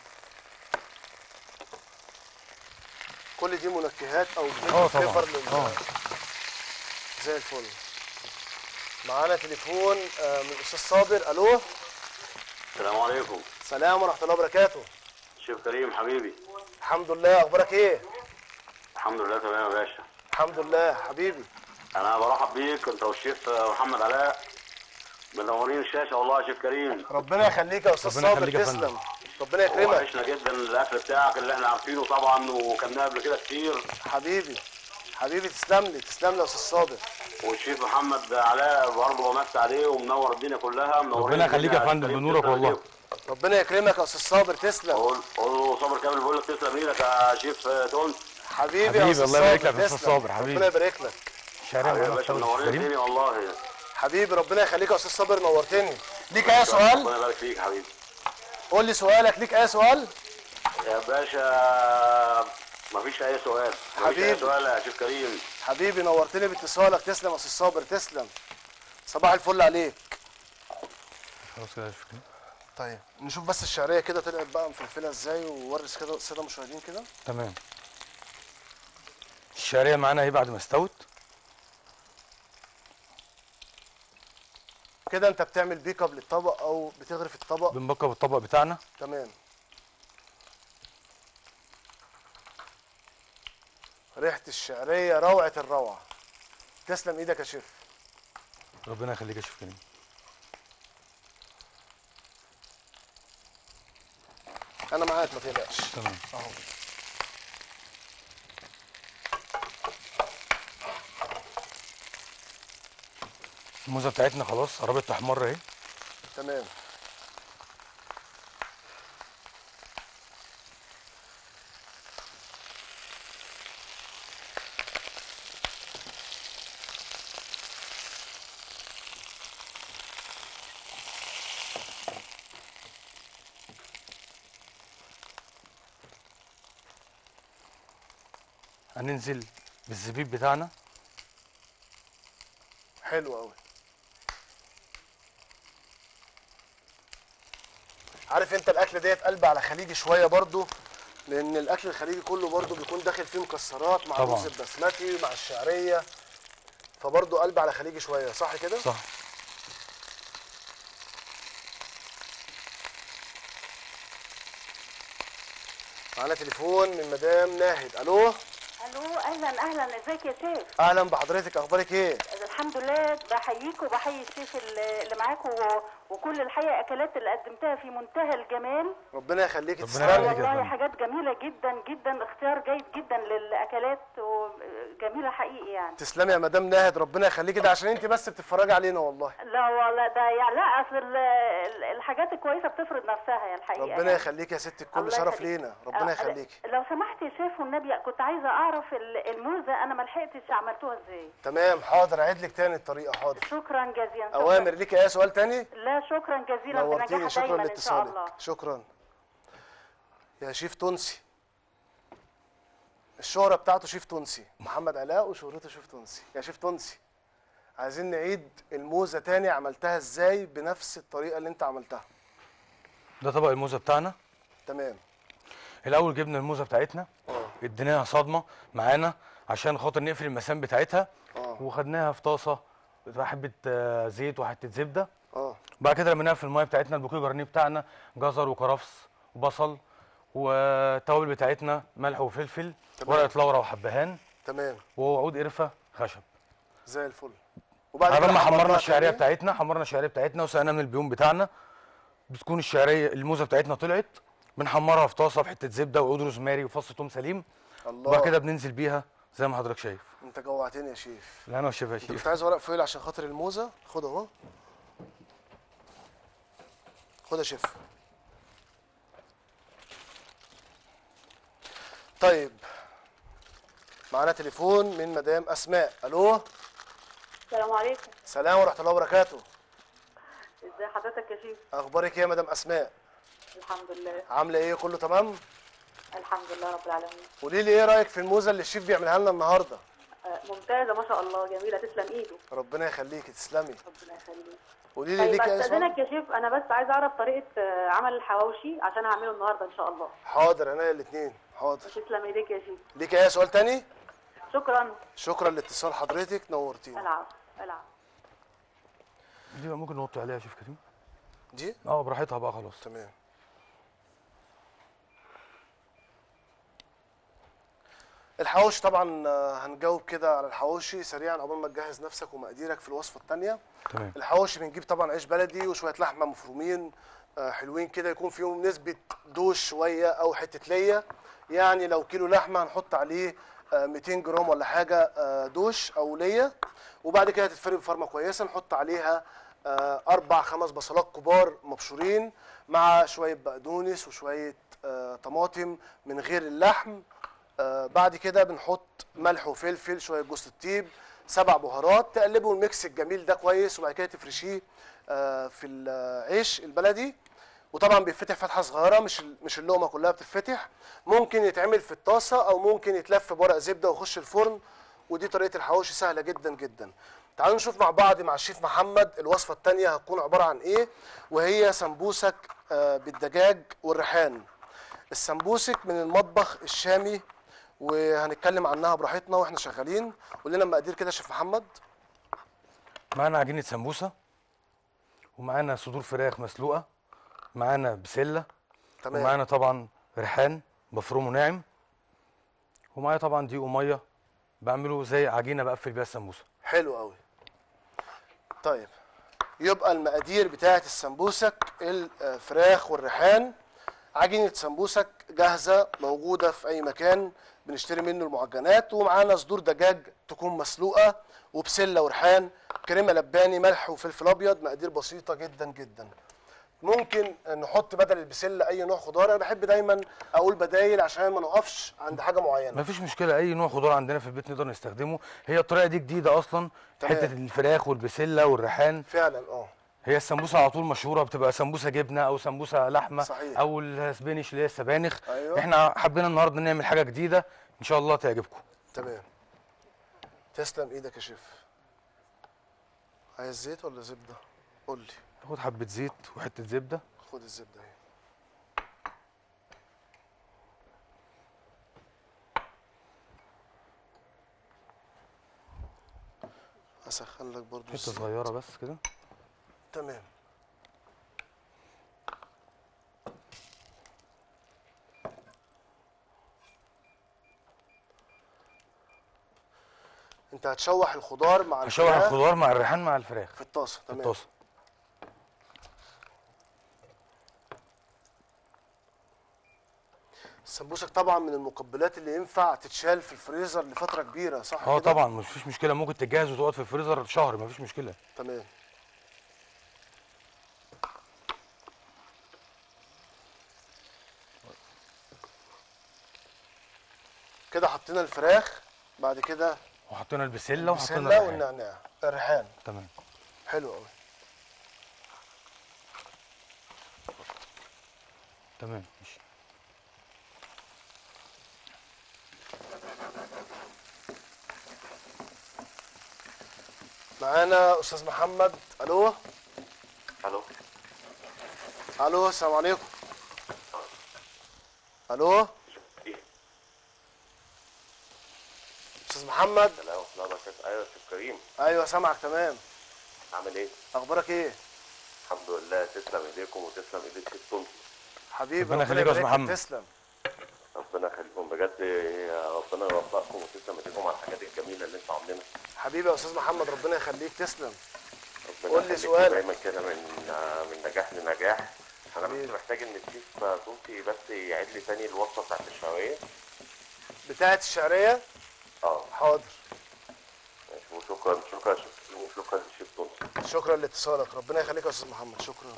[SPEAKER 1] كل دي منكهات او
[SPEAKER 2] اه طبعا
[SPEAKER 1] فليفر لل-
[SPEAKER 2] اه
[SPEAKER 1] زي الفل معانا تليفون آه، من الاستاذ صابر الو
[SPEAKER 4] السلام عليكم
[SPEAKER 1] سلام ورحمه الله وبركاته
[SPEAKER 4] شيف كريم حبيبي
[SPEAKER 1] الحمد لله اخبارك ايه
[SPEAKER 4] الحمد لله تمام يا باشا
[SPEAKER 1] الحمد لله حبيبي
[SPEAKER 4] انا برحب بيك انت والشيف محمد علاء منورين الشاشه والله يا شيف كريم
[SPEAKER 1] ربنا يخليك يا استاذ
[SPEAKER 2] ربنا
[SPEAKER 1] صابر
[SPEAKER 2] يخليك يا فندم.
[SPEAKER 1] تسلم ربنا يكرمك
[SPEAKER 4] وحشنا جدا الاكل بتاعك اللي احنا عارفينه طبعا وكلناه قبل كده كتير
[SPEAKER 1] حبيبي حبيبي تسلم لي تسلم لي يا استاذ صابر
[SPEAKER 4] والشيف محمد علاء برضه بمسي عليه ومنور الدنيا كلها منورين
[SPEAKER 2] ربنا يخليك يا
[SPEAKER 4] الدنيا
[SPEAKER 2] فندم،
[SPEAKER 4] شيف كريم.
[SPEAKER 2] بنورك
[SPEAKER 4] تسلم
[SPEAKER 2] والله.
[SPEAKER 4] ايديكم.
[SPEAKER 1] ربنا يكرمك يا استاذ صابر تسلم
[SPEAKER 4] قول قول له صابر كامل بيقول لك تسلم ايدك يا شيف تونس
[SPEAKER 1] حبيبي يا
[SPEAKER 2] حبيبي،
[SPEAKER 1] استاذ
[SPEAKER 2] الله يبارك
[SPEAKER 1] صابر
[SPEAKER 2] لك يا أستاذ
[SPEAKER 1] تسلم.
[SPEAKER 2] صابر، حبيبي.
[SPEAKER 1] ربنا يبارك لك
[SPEAKER 2] شارع
[SPEAKER 4] يا
[SPEAKER 2] معانا
[SPEAKER 4] باشا
[SPEAKER 2] أستاذ
[SPEAKER 4] منورين
[SPEAKER 2] كريم
[SPEAKER 4] الدنيا والله
[SPEAKER 1] حبيبي ربنا يخليك يا استاذ صابر نورتني ليك اي سؤال
[SPEAKER 4] ربنا يبارك فيك حبيبي
[SPEAKER 1] قول لي سؤالك ليك اي سؤال
[SPEAKER 4] يا باشا مفيش اي سؤال مفيش
[SPEAKER 1] حبيبي.
[SPEAKER 4] اي سؤال يا شيف كريم
[SPEAKER 1] حبيبي نورتني باتصالك تسلم يا استاذ صابر تسلم صباح الفل عليك
[SPEAKER 2] خلاص كده يا شيف كريم.
[SPEAKER 1] طيب نشوف بس الشعريه كده طلعت بقى مفلفله ازاي وورث كده الساده المشاهدين كده
[SPEAKER 2] تمام الشعريه معانا اهي بعد ما استوت
[SPEAKER 1] كده انت بتعمل بيك اب للطبق او بتغرف الطبق
[SPEAKER 2] بنبقى بالطبق بتاعنا
[SPEAKER 1] تمام ريحه الشعريه روعه الروعه تسلم ايدك يا شيف
[SPEAKER 2] ربنا يخليك يا شيف كريم
[SPEAKER 1] انا معاك ما تقلقش
[SPEAKER 2] تمام
[SPEAKER 1] اهو
[SPEAKER 2] الموزه بتاعتنا خلاص قربت تحمر اهي
[SPEAKER 1] تمام
[SPEAKER 2] هننزل بالزبيب بتاعنا
[SPEAKER 1] حلو قوي عارف انت الاكل ديت قلب على خليجي شويه برضو لان الاكل الخليجي كله برضو بيكون داخل فيه مكسرات مع
[SPEAKER 2] طبعا.
[SPEAKER 1] الرز البسمتي مع الشعريه فبرضو قلب على خليجي شويه صح كده
[SPEAKER 2] صح
[SPEAKER 1] معانا تليفون من مدام ناهد الو
[SPEAKER 5] الو اهلا اهلا ازيك يا شيف
[SPEAKER 1] اهلا بحضرتك اخبارك ايه
[SPEAKER 5] الحمد لله بحييك وبحيي الشيف اللي اللي معاك و- وكل الحقيقه اكلات اللي قدمتها في منتهى الجمال
[SPEAKER 1] ربنا يخليك
[SPEAKER 2] ربنا
[SPEAKER 1] تسلمي
[SPEAKER 2] يخليك. يا
[SPEAKER 5] والله
[SPEAKER 2] فندم.
[SPEAKER 5] حاجات جميله جدا جدا اختيار جيد جدا للاكلات وجميله حقيقي يعني
[SPEAKER 1] تسلمي يا مدام ناهد ربنا يخليكي ده عشان انت بس بتتفرجي علينا والله
[SPEAKER 5] لا والله ده يعني لا اصل ال- ال- الحاجات الكويسه بتفرض نفسها يا الحقيقه
[SPEAKER 1] ربنا
[SPEAKER 5] يعني.
[SPEAKER 1] يخليك يا ست الكل
[SPEAKER 5] الله
[SPEAKER 1] شرف
[SPEAKER 5] يخليك.
[SPEAKER 1] لينا ربنا
[SPEAKER 5] آه،
[SPEAKER 1] يخليك
[SPEAKER 5] لو سمحت يا شيف والنبي كنت عايزه اعرف ال- الموزه انا ما لحقتش عملتوها ازاي
[SPEAKER 1] تمام حاضر اعيد لك تاني الطريقه حاضر
[SPEAKER 5] شكرا جزيلا شكراً.
[SPEAKER 1] اوامر ليك اي سؤال تاني
[SPEAKER 5] لا شكرا جزيلا
[SPEAKER 1] نورتيني
[SPEAKER 5] بنجاح
[SPEAKER 1] شكرا
[SPEAKER 5] دايما ان شاء الله
[SPEAKER 1] لاتصالك شكرا يا شيف تونسي الشهرة بتاعته شيف تونسي محمد علاء وشهرته شيف تونسي يا شيف تونسي عايزين نعيد الموزة تاني عملتها ازاي بنفس الطريقة اللي انت عملتها
[SPEAKER 2] ده طبق الموزه بتاعنا
[SPEAKER 1] تمام
[SPEAKER 2] الاول جبنا الموزه بتاعتنا
[SPEAKER 1] اه
[SPEAKER 2] اديناها صدمه معانا عشان خاطر نقفل المسام بتاعتها
[SPEAKER 1] اه
[SPEAKER 2] وخدناها في طاسه حبه آه، زيت وحته زبده
[SPEAKER 1] اه
[SPEAKER 2] بعد كده رميناها في الميه بتاعتنا البوكيه جرنيه بتاعنا جزر وكرفس وبصل والتوابل بتاعتنا ملح وفلفل
[SPEAKER 1] تمام.
[SPEAKER 2] ورقه لورا وحبهان
[SPEAKER 1] تمام
[SPEAKER 2] وعود قرفه خشب
[SPEAKER 1] زي الفل وبعد
[SPEAKER 2] بعد
[SPEAKER 1] كده
[SPEAKER 2] ما حمرنا
[SPEAKER 1] حمرناها
[SPEAKER 2] الشعريه
[SPEAKER 1] تاني.
[SPEAKER 2] بتاعتنا حمرنا الشعريه بتاعتنا وسقناها من البيوم بتاعنا بتكون الشعريه الموزه بتاعتنا طلعت بنحمرها في طاسه بحته زبده وعود روزماري وفص توم سليم
[SPEAKER 1] الله
[SPEAKER 2] وبعد كده بننزل بيها زي ما حضرتك شايف
[SPEAKER 1] انت جوعتني يا شيف
[SPEAKER 2] لا انا والشيف يا
[SPEAKER 1] انت
[SPEAKER 2] شيف
[SPEAKER 1] كنت عايز ورق فويل عشان خاطر الموزه خد اهو خد يا شيف طيب معانا تليفون من مدام اسماء الو
[SPEAKER 5] السلام عليكم
[SPEAKER 1] سلام ورحمه الله وبركاته
[SPEAKER 5] ازي حضرتك يا شيف
[SPEAKER 1] اخبارك ايه يا مدام اسماء
[SPEAKER 5] الحمد لله
[SPEAKER 1] عامله ايه كله تمام
[SPEAKER 5] الحمد لله رب العالمين
[SPEAKER 1] قولي لي ايه رايك في الموزه اللي الشيف بيعملها لنا النهارده
[SPEAKER 5] آه، ممتازه ما شاء الله جميله تسلم ايده
[SPEAKER 1] ربنا يخليكي تسلمي
[SPEAKER 5] ربنا يخليك
[SPEAKER 1] قولي لي
[SPEAKER 5] طيب
[SPEAKER 1] ليكي اي سؤال
[SPEAKER 5] استاذنك يا شيف انا بس عايزه اعرف طريقه آه، عمل الحواوشي عشان هعمله النهارده ان شاء الله
[SPEAKER 1] حاضر انا الاثنين حاضر
[SPEAKER 5] تسلم ايديك يا شيف
[SPEAKER 1] ليكي اي سؤال تاني
[SPEAKER 5] شكرا
[SPEAKER 1] شكرا لاتصال حضرتك نورتينا
[SPEAKER 5] العب العب
[SPEAKER 2] دي بقى ممكن نوطي عليها يا شيف كريم
[SPEAKER 1] دي
[SPEAKER 2] اه براحتها بقى خلاص
[SPEAKER 1] تمام الحواوشي طبعا آه، هنجاوب كده على الحواوشي سريعا قبل ما تجهز نفسك ومقاديرك في الوصفه الثانيه
[SPEAKER 2] تمام
[SPEAKER 1] الحواوشي بنجيب طبعا عيش بلدي وشويه لحمه مفرومين آه، حلوين كده يكون فيهم نسبه دوش شويه او حته ليا يعني لو كيلو لحمه هنحط عليه آه، 200 جرام ولا حاجه آه، دوش او ليا وبعد كده تتفرم فرمه كويسه نحط عليها آه، اربع خمس بصلات كبار مبشورين مع شويه بقدونس وشويه آه، طماطم من غير اللحم آه، بعد كده بنحط ملح وفلفل شويه جوز الطيب سبع بهارات تقلبوا الميكس الجميل ده كويس وبعد كده تفرشيه آه، في العيش البلدي وطبعا بيتفتح فتحه صغيره مش ال- مش اللقمه كلها بتتفتح ممكن يتعمل في الطاسه او ممكن يتلف بورق زبده ويخش الفرن ودي طريقه الحواوشي سهله جدا جدا تعالوا نشوف مع بعض مع الشيف محمد الوصفه الثانيه هتكون عباره عن ايه وهي سمبوسك آه، بالدجاج والريحان السمبوسك من المطبخ الشامي وهنتكلم عنها براحتنا واحنا شغالين قول لنا مقادير كده يا شيف محمد
[SPEAKER 2] معانا عجينه سمبوسه ومعانا صدور فراخ مسلوقه معانا بسله
[SPEAKER 1] تمام
[SPEAKER 2] ومعانا طبعا ريحان مفروم وناعم ومعايا طبعا دقيق وميه بعمله زي عجينه بقفل بيها السمبوسه
[SPEAKER 1] حلو قوي طيب يبقى المقادير بتاعه السمبوسك الفراخ والريحان عجينه سمبوسك جاهزه موجوده في اي مكان بنشتري منه المعجنات ومعانا صدور دجاج تكون مسلوقه وبسله وريحان كريمه لباني ملح وفلفل ابيض مقادير بسيطه جدا جدا ممكن نحط بدل البسله اي نوع خضار انا بحب دايما اقول بدايل عشان ما نقفش عند حاجه معينه
[SPEAKER 2] مفيش مشكله اي نوع خضار عندنا في البيت نقدر نستخدمه هي الطريقه دي جديده اصلا
[SPEAKER 1] تمام.
[SPEAKER 2] حته الفراخ والبسله والريحان
[SPEAKER 1] فعلا اه
[SPEAKER 2] هي السمبوسه على طول مشهوره بتبقى سمبوسه جبنه او سمبوسه لحمه
[SPEAKER 1] صحيح.
[SPEAKER 2] او السبانيش اللي هي السبانخ
[SPEAKER 1] أيوة.
[SPEAKER 2] احنا حبينا النهارده نعمل حاجه جديده ان شاء الله تعجبكم
[SPEAKER 1] تمام تسلم ايدك يا شيف عايز زيت ولا زبده قول لي
[SPEAKER 2] تاخد حبه زيت وحته زبده
[SPEAKER 1] خد الزبده اهي هسخن لك برضو
[SPEAKER 2] حته
[SPEAKER 1] الزيت.
[SPEAKER 2] صغيره بس كده
[SPEAKER 1] تمام انت هتشوح الخضار مع
[SPEAKER 2] هشوح
[SPEAKER 1] الفراخ
[SPEAKER 2] الخضار مع الريحان مع الفراخ
[SPEAKER 1] في الطاسه
[SPEAKER 2] في
[SPEAKER 1] تمام
[SPEAKER 2] الطاسه
[SPEAKER 1] السمبوسك طبعا من المقبلات اللي ينفع تتشال في الفريزر لفتره كبيره صح
[SPEAKER 2] اه
[SPEAKER 1] كده؟
[SPEAKER 2] طبعا مفيش مشكله ممكن تجهز وتقعد في الفريزر شهر مفيش مشكله
[SPEAKER 1] تمام كده حطينا الفراخ بعد كده
[SPEAKER 2] وحطينا البسله وحطينا
[SPEAKER 1] البسله
[SPEAKER 2] الريحان
[SPEAKER 1] والنعناع الريحان
[SPEAKER 2] تمام
[SPEAKER 1] حلو قوي
[SPEAKER 2] تمام ماشي
[SPEAKER 1] معانا استاذ محمد الو
[SPEAKER 3] الو
[SPEAKER 1] الو السلام عليكم الو استاذ محمد
[SPEAKER 3] لا لا بس ايوه استاذ كريم
[SPEAKER 1] ايوه سامعك تمام
[SPEAKER 3] عامل ايه؟
[SPEAKER 1] اخبارك ايه
[SPEAKER 3] الحمد لله تسلم ايديكم وتسلم ايديك السلطه
[SPEAKER 1] حبيبي
[SPEAKER 2] ربنا يخليك يا أستاذ
[SPEAKER 1] يبارك لك،
[SPEAKER 2] محمد.
[SPEAKER 1] تسلم
[SPEAKER 3] ربنا يخليكم بجد يا ربنا يوفقكم وتسلم ايديكم على الحاجات الجميله اللي انتوا عاملينها
[SPEAKER 1] حبيبي يا استاذ محمد ربنا يخليك تسلم
[SPEAKER 3] ربنا
[SPEAKER 1] قول لي
[SPEAKER 3] يخليكم
[SPEAKER 1] سؤالك.
[SPEAKER 3] دايما كده من آه، من نجاح لنجاح انا
[SPEAKER 1] حبيبي.
[SPEAKER 3] بس محتاج ان الشيف صوفي بس يعيد لي تاني الوصفه بتاعت الشويه
[SPEAKER 1] بتاعه الشعريه
[SPEAKER 3] اه
[SPEAKER 1] حاضر
[SPEAKER 3] ماشي وشكرا شكرا شكرا وشكرا للشيف تونسي
[SPEAKER 1] شكرا لاتصالك ربنا يخليك يا استاذ محمد شكرا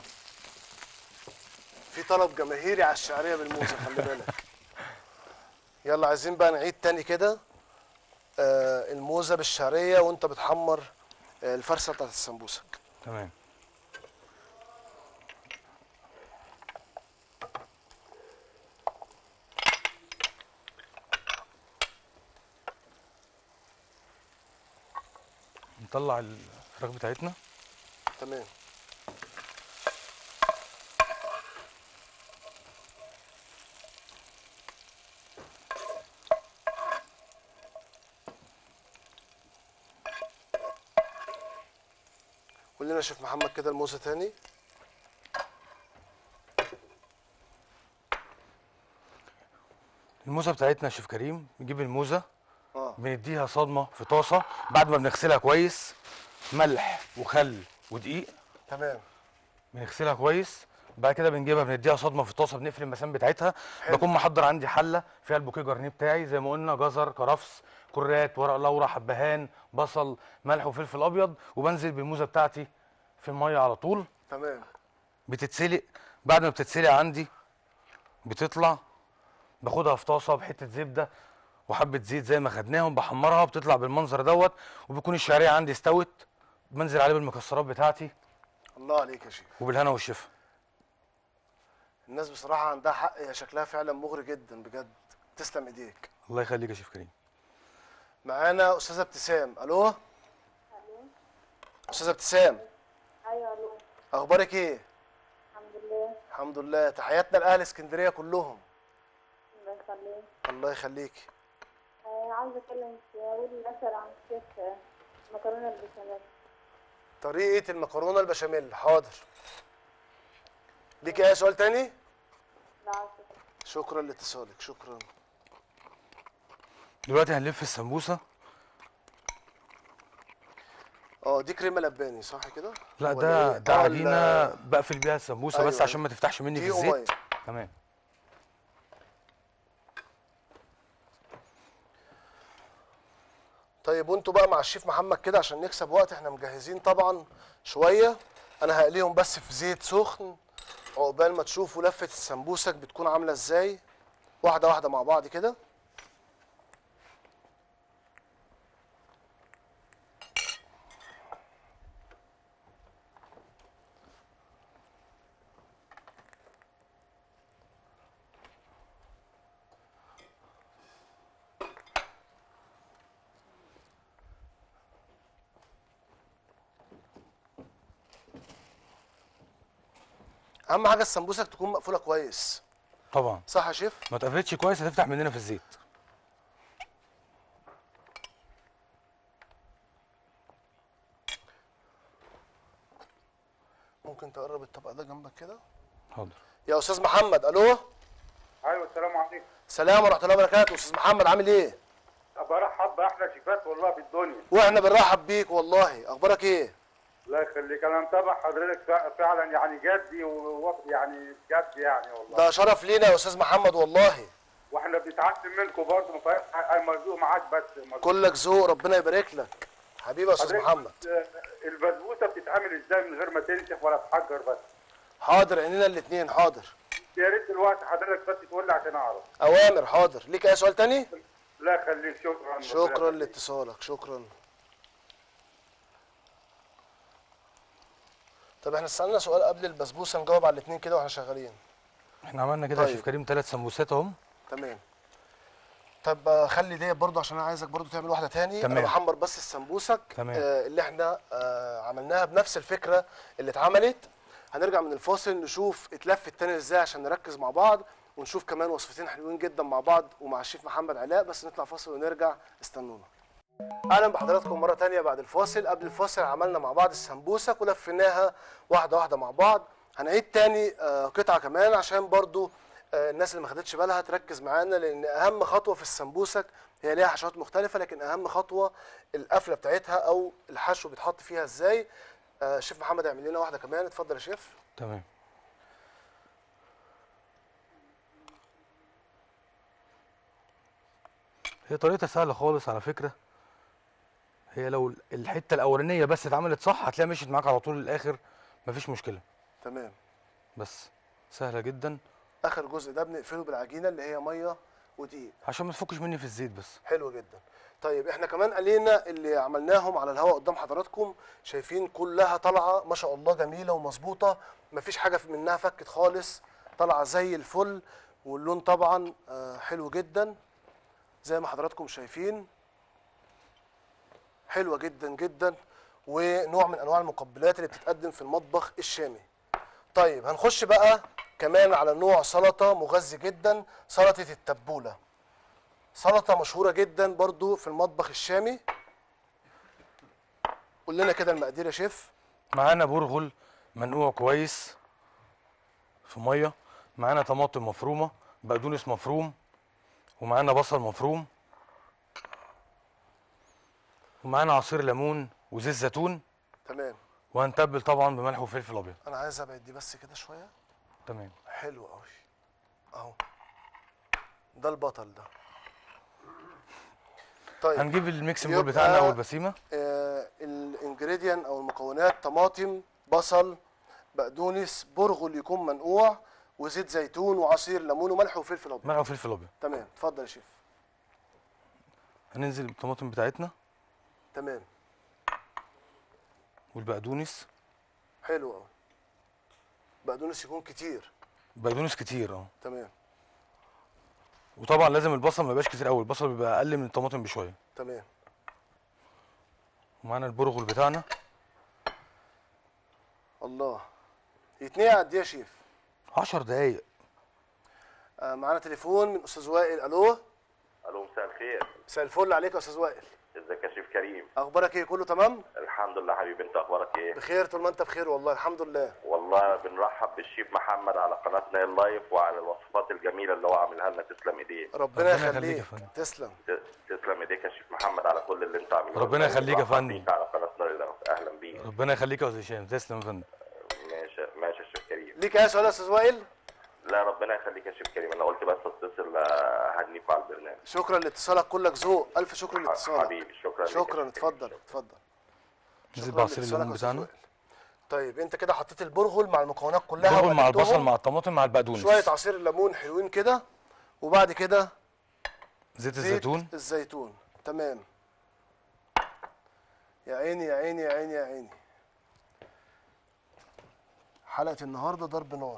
[SPEAKER 1] في طلب جماهيري على الشعريه بالموزه خلي بالك يلا عايزين بقى نعيد تاني كده آه الموزه بالشعريه وانت بتحمر آه الفرشه بتاعت السمبوسك
[SPEAKER 2] تمام نطلع الفراخ بتاعتنا
[SPEAKER 1] تمام قول لنا يا شيف محمد كده الموزه تاني
[SPEAKER 2] الموزه بتاعتنا يا شيف كريم نجيب الموزه
[SPEAKER 1] اه
[SPEAKER 2] بنديها صدمه في طاسه بعد ما بنغسلها كويس ملح وخل ودقيق
[SPEAKER 1] تمام
[SPEAKER 2] بنغسلها كويس بعد كده بنجيبها بنديها صدمه في الطاسه بنقفل المسام بتاعتها
[SPEAKER 1] حلو.
[SPEAKER 2] بكون محضر عندي حله فيها البوكيه جرنيه بتاعي زي ما قلنا جزر كرفس كرات ورق لورا حبهان بصل ملح وفلفل ابيض وبنزل بالموزه بتاعتي في الميه على طول
[SPEAKER 1] تمام
[SPEAKER 2] بتتسلق بعد ما بتتسلق عندي بتطلع باخدها في طاسه بحته زبده وحبه زيت زي ما خدناهم بحمرها بتطلع بالمنظر دوت وبيكون الشعريه عندي استوت بنزل عليه بالمكسرات بتاعتي
[SPEAKER 1] الله عليك يا شيف
[SPEAKER 2] وبالهنا والشفا
[SPEAKER 1] الناس بصراحه عندها حق هي شكلها فعلا مغري جدا بجد تسلم ايديك
[SPEAKER 2] الله يخليك يا شيف كريم
[SPEAKER 1] معانا استاذه ابتسام الو استاذه ابتسام
[SPEAKER 6] ايوه الو
[SPEAKER 1] اخبارك ايه
[SPEAKER 6] الحمد لله
[SPEAKER 1] الحمد لله تحياتنا لاهل اسكندريه كلهم
[SPEAKER 6] الله يخليك
[SPEAKER 1] الله يخليك
[SPEAKER 6] آه، عاوزه اتكلم في اقول مثل عن الشيف آه، مكرونه بالبشاميل
[SPEAKER 1] طريقه المكرونه البشاميل حاضر ليك اي سؤال تاني
[SPEAKER 6] لا عاوزة.
[SPEAKER 1] شكرا لاتصالك شكرا
[SPEAKER 2] دلوقتي هنلف السمبوسه
[SPEAKER 1] اه دي كريمه لباني صح كده
[SPEAKER 2] لا
[SPEAKER 1] ولا
[SPEAKER 2] ده
[SPEAKER 1] إيه؟
[SPEAKER 2] ده
[SPEAKER 1] آه،
[SPEAKER 2] عجينه
[SPEAKER 1] ال-
[SPEAKER 2] بقفل بيها السمبوسه
[SPEAKER 1] أيوة،
[SPEAKER 2] بس عشان ما تفتحش مني في
[SPEAKER 1] دقيق ومية.
[SPEAKER 2] الزيت تمام
[SPEAKER 1] طيب وانتوا بقى مع الشيف محمد كده عشان نكسب وقت احنا مجهزين طبعا شويه انا هقليهم بس في زيت سخن عقبال ما تشوفوا لفه السمبوسك بتكون عامله ازاي واحده واحده مع بعض كده اهم حاجه السمبوسك تكون مقفوله كويس
[SPEAKER 2] طبعا
[SPEAKER 1] صح يا شيف
[SPEAKER 2] ما اتقفلتش كويس هتفتح مننا في الزيت
[SPEAKER 1] ممكن تقرب الطبق ده جنبك كده
[SPEAKER 2] حاضر
[SPEAKER 1] يا استاذ محمد الو
[SPEAKER 7] ايوه السلام عليكم
[SPEAKER 1] سلام ورحمه الله وبركاته استاذ محمد عامل ايه
[SPEAKER 7] برحب باحلى شيفات والله في الدنيا
[SPEAKER 1] واحنا بنرحب بيك والله اخبارك ايه
[SPEAKER 7] الله يخليك انا متابع حضرتك فع- فعلا يعني جدي و يعني جد يعني والله
[SPEAKER 1] ده شرف لينا يا استاذ محمد والله
[SPEAKER 7] واحنا بنتعلم منكم برضه ما فيهاش حاجة، مرزوق معاك بس مرزوق.
[SPEAKER 1] كلك ذوق ربنا يبارك لك حبيبي يا استاذ
[SPEAKER 7] حضرتك
[SPEAKER 1] محمد
[SPEAKER 7] آه، البسبوسه بتتعمل ازاي من غير ما تنشف ولا تحجر بس
[SPEAKER 1] حاضر عينينا الاثنين حاضر
[SPEAKER 7] يا ريت دلوقتي حضرتك بس تقول لي عشان اعرف
[SPEAKER 1] اوامر حاضر ليك اي سؤال تاني
[SPEAKER 7] الله يخليك شكرا
[SPEAKER 1] شكرا
[SPEAKER 7] ربنا يخليك.
[SPEAKER 1] لاتصالك شكرا طب احنا سألنا سؤال قبل البسبوسه نجاوب على الاثنين كده واحنا شغالين
[SPEAKER 2] احنا عملنا كده يا
[SPEAKER 1] طيب.
[SPEAKER 2] شيف كريم ثلاث سمبوسات اهم
[SPEAKER 1] تمام طب آه، خلي ديت برضو عشان انا عايزك برضو تعمل واحده تاني
[SPEAKER 2] تمام.
[SPEAKER 1] انا بحمر بس السمبوسك
[SPEAKER 2] تمام.
[SPEAKER 1] آه اللي احنا آه عملناها بنفس الفكره اللي اتعملت هنرجع من الفاصل نشوف اتلف التاني ازاي عشان نركز مع بعض ونشوف كمان وصفتين حلوين جدا مع بعض ومع الشيف محمد علاء بس نطلع فاصل ونرجع استنونا اهلا بحضراتكم مره تانية بعد الفاصل قبل الفاصل عملنا مع بعض السمبوسك ولفيناها واحده واحده مع بعض هنعيد تاني آه، قطعه كمان عشان برضو آه، الناس اللي ما خدتش بالها تركز معانا لان اهم خطوه في السمبوسك هي ليها حشوات مختلفه لكن اهم خطوه القفله بتاعتها او الحشو بيتحط فيها ازاي آه، شيف محمد اعمل لنا واحده كمان اتفضل يا شيف
[SPEAKER 2] تمام هي طريقتها سهلة خالص على فكرة هي لو الحتة الأولانية بس اتعملت صح هتلاقيها مشيت معاك على طول للآخر مفيش مشكلة
[SPEAKER 1] تمام
[SPEAKER 2] بس سهلة جدا
[SPEAKER 1] اخر جزء ده بنقفله بالعجينه اللي هي ميه ودقيق
[SPEAKER 2] عشان ما تفكش مني في الزيت بس
[SPEAKER 1] حلو جدا طيب احنا كمان قلينا اللي عملناهم على الهواء قدام حضراتكم شايفين كلها طالعه ما شاء الله جميله ومظبوطه مفيش حاجه منها فكت خالص طالعه زي الفل واللون طبعا آه، حلو جدا زي ما حضراتكم شايفين حلوه جدا جدا ونوع من انواع المقبلات اللي بتتقدم في المطبخ الشامي طيب هنخش بقى كمان على نوع سلطه مغذي جدا سلطه التبوله سلطه مشهوره جدا برضو في المطبخ الشامي قول لنا كده المقادير يا شيف
[SPEAKER 2] معانا برغل منقوع كويس في ميه معانا طماطم مفرومه بقدونس مفروم ومعانا بصل مفروم ومعانا عصير ليمون وزيت زيتون
[SPEAKER 1] تمام
[SPEAKER 2] وهنتبل طبعا بملح وفلفل ابيض
[SPEAKER 1] انا عايز ابعد دي بس كده شويه
[SPEAKER 2] تمام
[SPEAKER 1] حلو قوي اهو ده البطل ده طيب
[SPEAKER 2] هنجيب الميكس بول
[SPEAKER 1] يبقى-
[SPEAKER 2] بتاعنا او البسيمه
[SPEAKER 1] آه الانجريديان او المكونات طماطم بصل بقدونس برغل يكون منقوع وزيت زيتون وعصير ليمون وملح وفلفل ابيض
[SPEAKER 2] ملح وفلفل ابيض
[SPEAKER 1] تمام اتفضل يا شيف
[SPEAKER 2] هننزل بالطماطم بتاعتنا
[SPEAKER 1] تمام
[SPEAKER 2] والبقدونس
[SPEAKER 1] حلو قوي بقدونس يكون كتير
[SPEAKER 2] بقدونس كتير اه
[SPEAKER 1] تمام
[SPEAKER 2] وطبعا لازم البصل ما يبقاش كتير قوي البصل بيبقى اقل من الطماطم بشويه
[SPEAKER 1] تمام
[SPEAKER 2] ومعانا البرغل بتاعنا
[SPEAKER 1] الله يتنقع قد ايه يا شيف
[SPEAKER 2] 10 دقايق
[SPEAKER 1] آه معانا تليفون من استاذ وائل الو
[SPEAKER 3] الو مساء الخير
[SPEAKER 1] مساء الفل عليك يا استاذ وائل
[SPEAKER 3] ازيك يا شيف كريم
[SPEAKER 1] اخبارك ايه كله تمام
[SPEAKER 3] الحمد لله حبيبي انت اخبارك ايه
[SPEAKER 1] بخير طول ما انت بخير والله الحمد لله
[SPEAKER 3] والله بنرحب بالشيف محمد على قناتنا اللايف وعلى الوصفات الجميله اللي هو عاملها لنا تسلم ايديه
[SPEAKER 1] ربنا
[SPEAKER 2] ربنا يخليك
[SPEAKER 1] يخليك
[SPEAKER 2] يا فندم.
[SPEAKER 1] تسلم
[SPEAKER 3] ت- تسلم ايديك يا شيف محمد على كل اللي انت عامله
[SPEAKER 2] ربنا يخليك يا
[SPEAKER 3] بنرحب
[SPEAKER 2] فندم.
[SPEAKER 3] بيك على قناتنا اللايف. اهلا بيك
[SPEAKER 2] ربنا يخليك يا استاذ هشام تسلم يا فندم
[SPEAKER 3] ماشي ماشي يا شيف كريم
[SPEAKER 1] ليك اي سؤال يا استاذ وائل
[SPEAKER 3] لا ربنا يخليك يا شيف كريم انا قلت بس اتصل آه، هنيك على البرنامج
[SPEAKER 1] شكرا لاتصالك كلك ذوق الف شكر لاتصالك
[SPEAKER 3] حبيبي شكرا ليك يا
[SPEAKER 1] شكرا
[SPEAKER 3] شيف كريم.
[SPEAKER 1] اتفضل اتفضل
[SPEAKER 2] نزل
[SPEAKER 1] شكراً
[SPEAKER 2] بعصير
[SPEAKER 1] لاتصالك
[SPEAKER 2] الليمون
[SPEAKER 1] يا أستاذ
[SPEAKER 2] بتاعنا
[SPEAKER 1] وائل. طيب انت كده حطيت البرغل مع المكونات كلها
[SPEAKER 2] برغل مع
[SPEAKER 1] وقلبتهم.
[SPEAKER 2] البصل مع الطماطم مع البقدونس
[SPEAKER 1] شويه عصير الليمون حلوين كده وبعد كده
[SPEAKER 2] زيت
[SPEAKER 1] زيت
[SPEAKER 2] الزيتون
[SPEAKER 1] الزيتون تمام يا عيني يا عيني يا عيني يا عيني حلقة النهاردة ضرب نار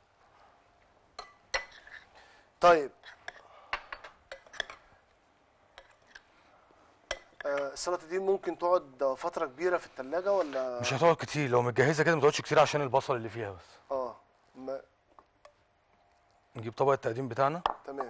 [SPEAKER 1] طيب آه، السلطة دي ممكن تقعد فترة كبيرة في التلاجة ولا
[SPEAKER 2] مش هتقعد كتير لو متجهزه كده ما تقعدش كتير عشان البصل اللي فيها بس
[SPEAKER 1] اه ما...
[SPEAKER 2] نجيب طبق التقديم بتاعنا
[SPEAKER 1] تمام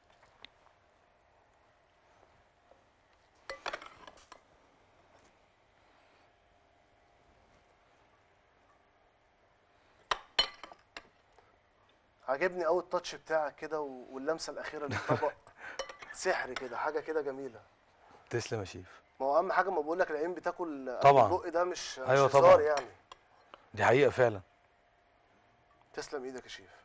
[SPEAKER 1] عاجبني قوي التاتش بتاعك كده و- واللمسه الاخيره للطبق سحر كده حاجه كده جميله
[SPEAKER 2] تسلم يا شيف
[SPEAKER 1] ما هو اهم حاجه ما بقول لك العين بتاكل قبل
[SPEAKER 2] طبعاً.
[SPEAKER 1] البق ده مش مش
[SPEAKER 2] أيوة
[SPEAKER 1] هزار
[SPEAKER 2] طبعاً.
[SPEAKER 1] يعني
[SPEAKER 2] دي حقيقه فعلا
[SPEAKER 1] تسلم ايدك يا شيف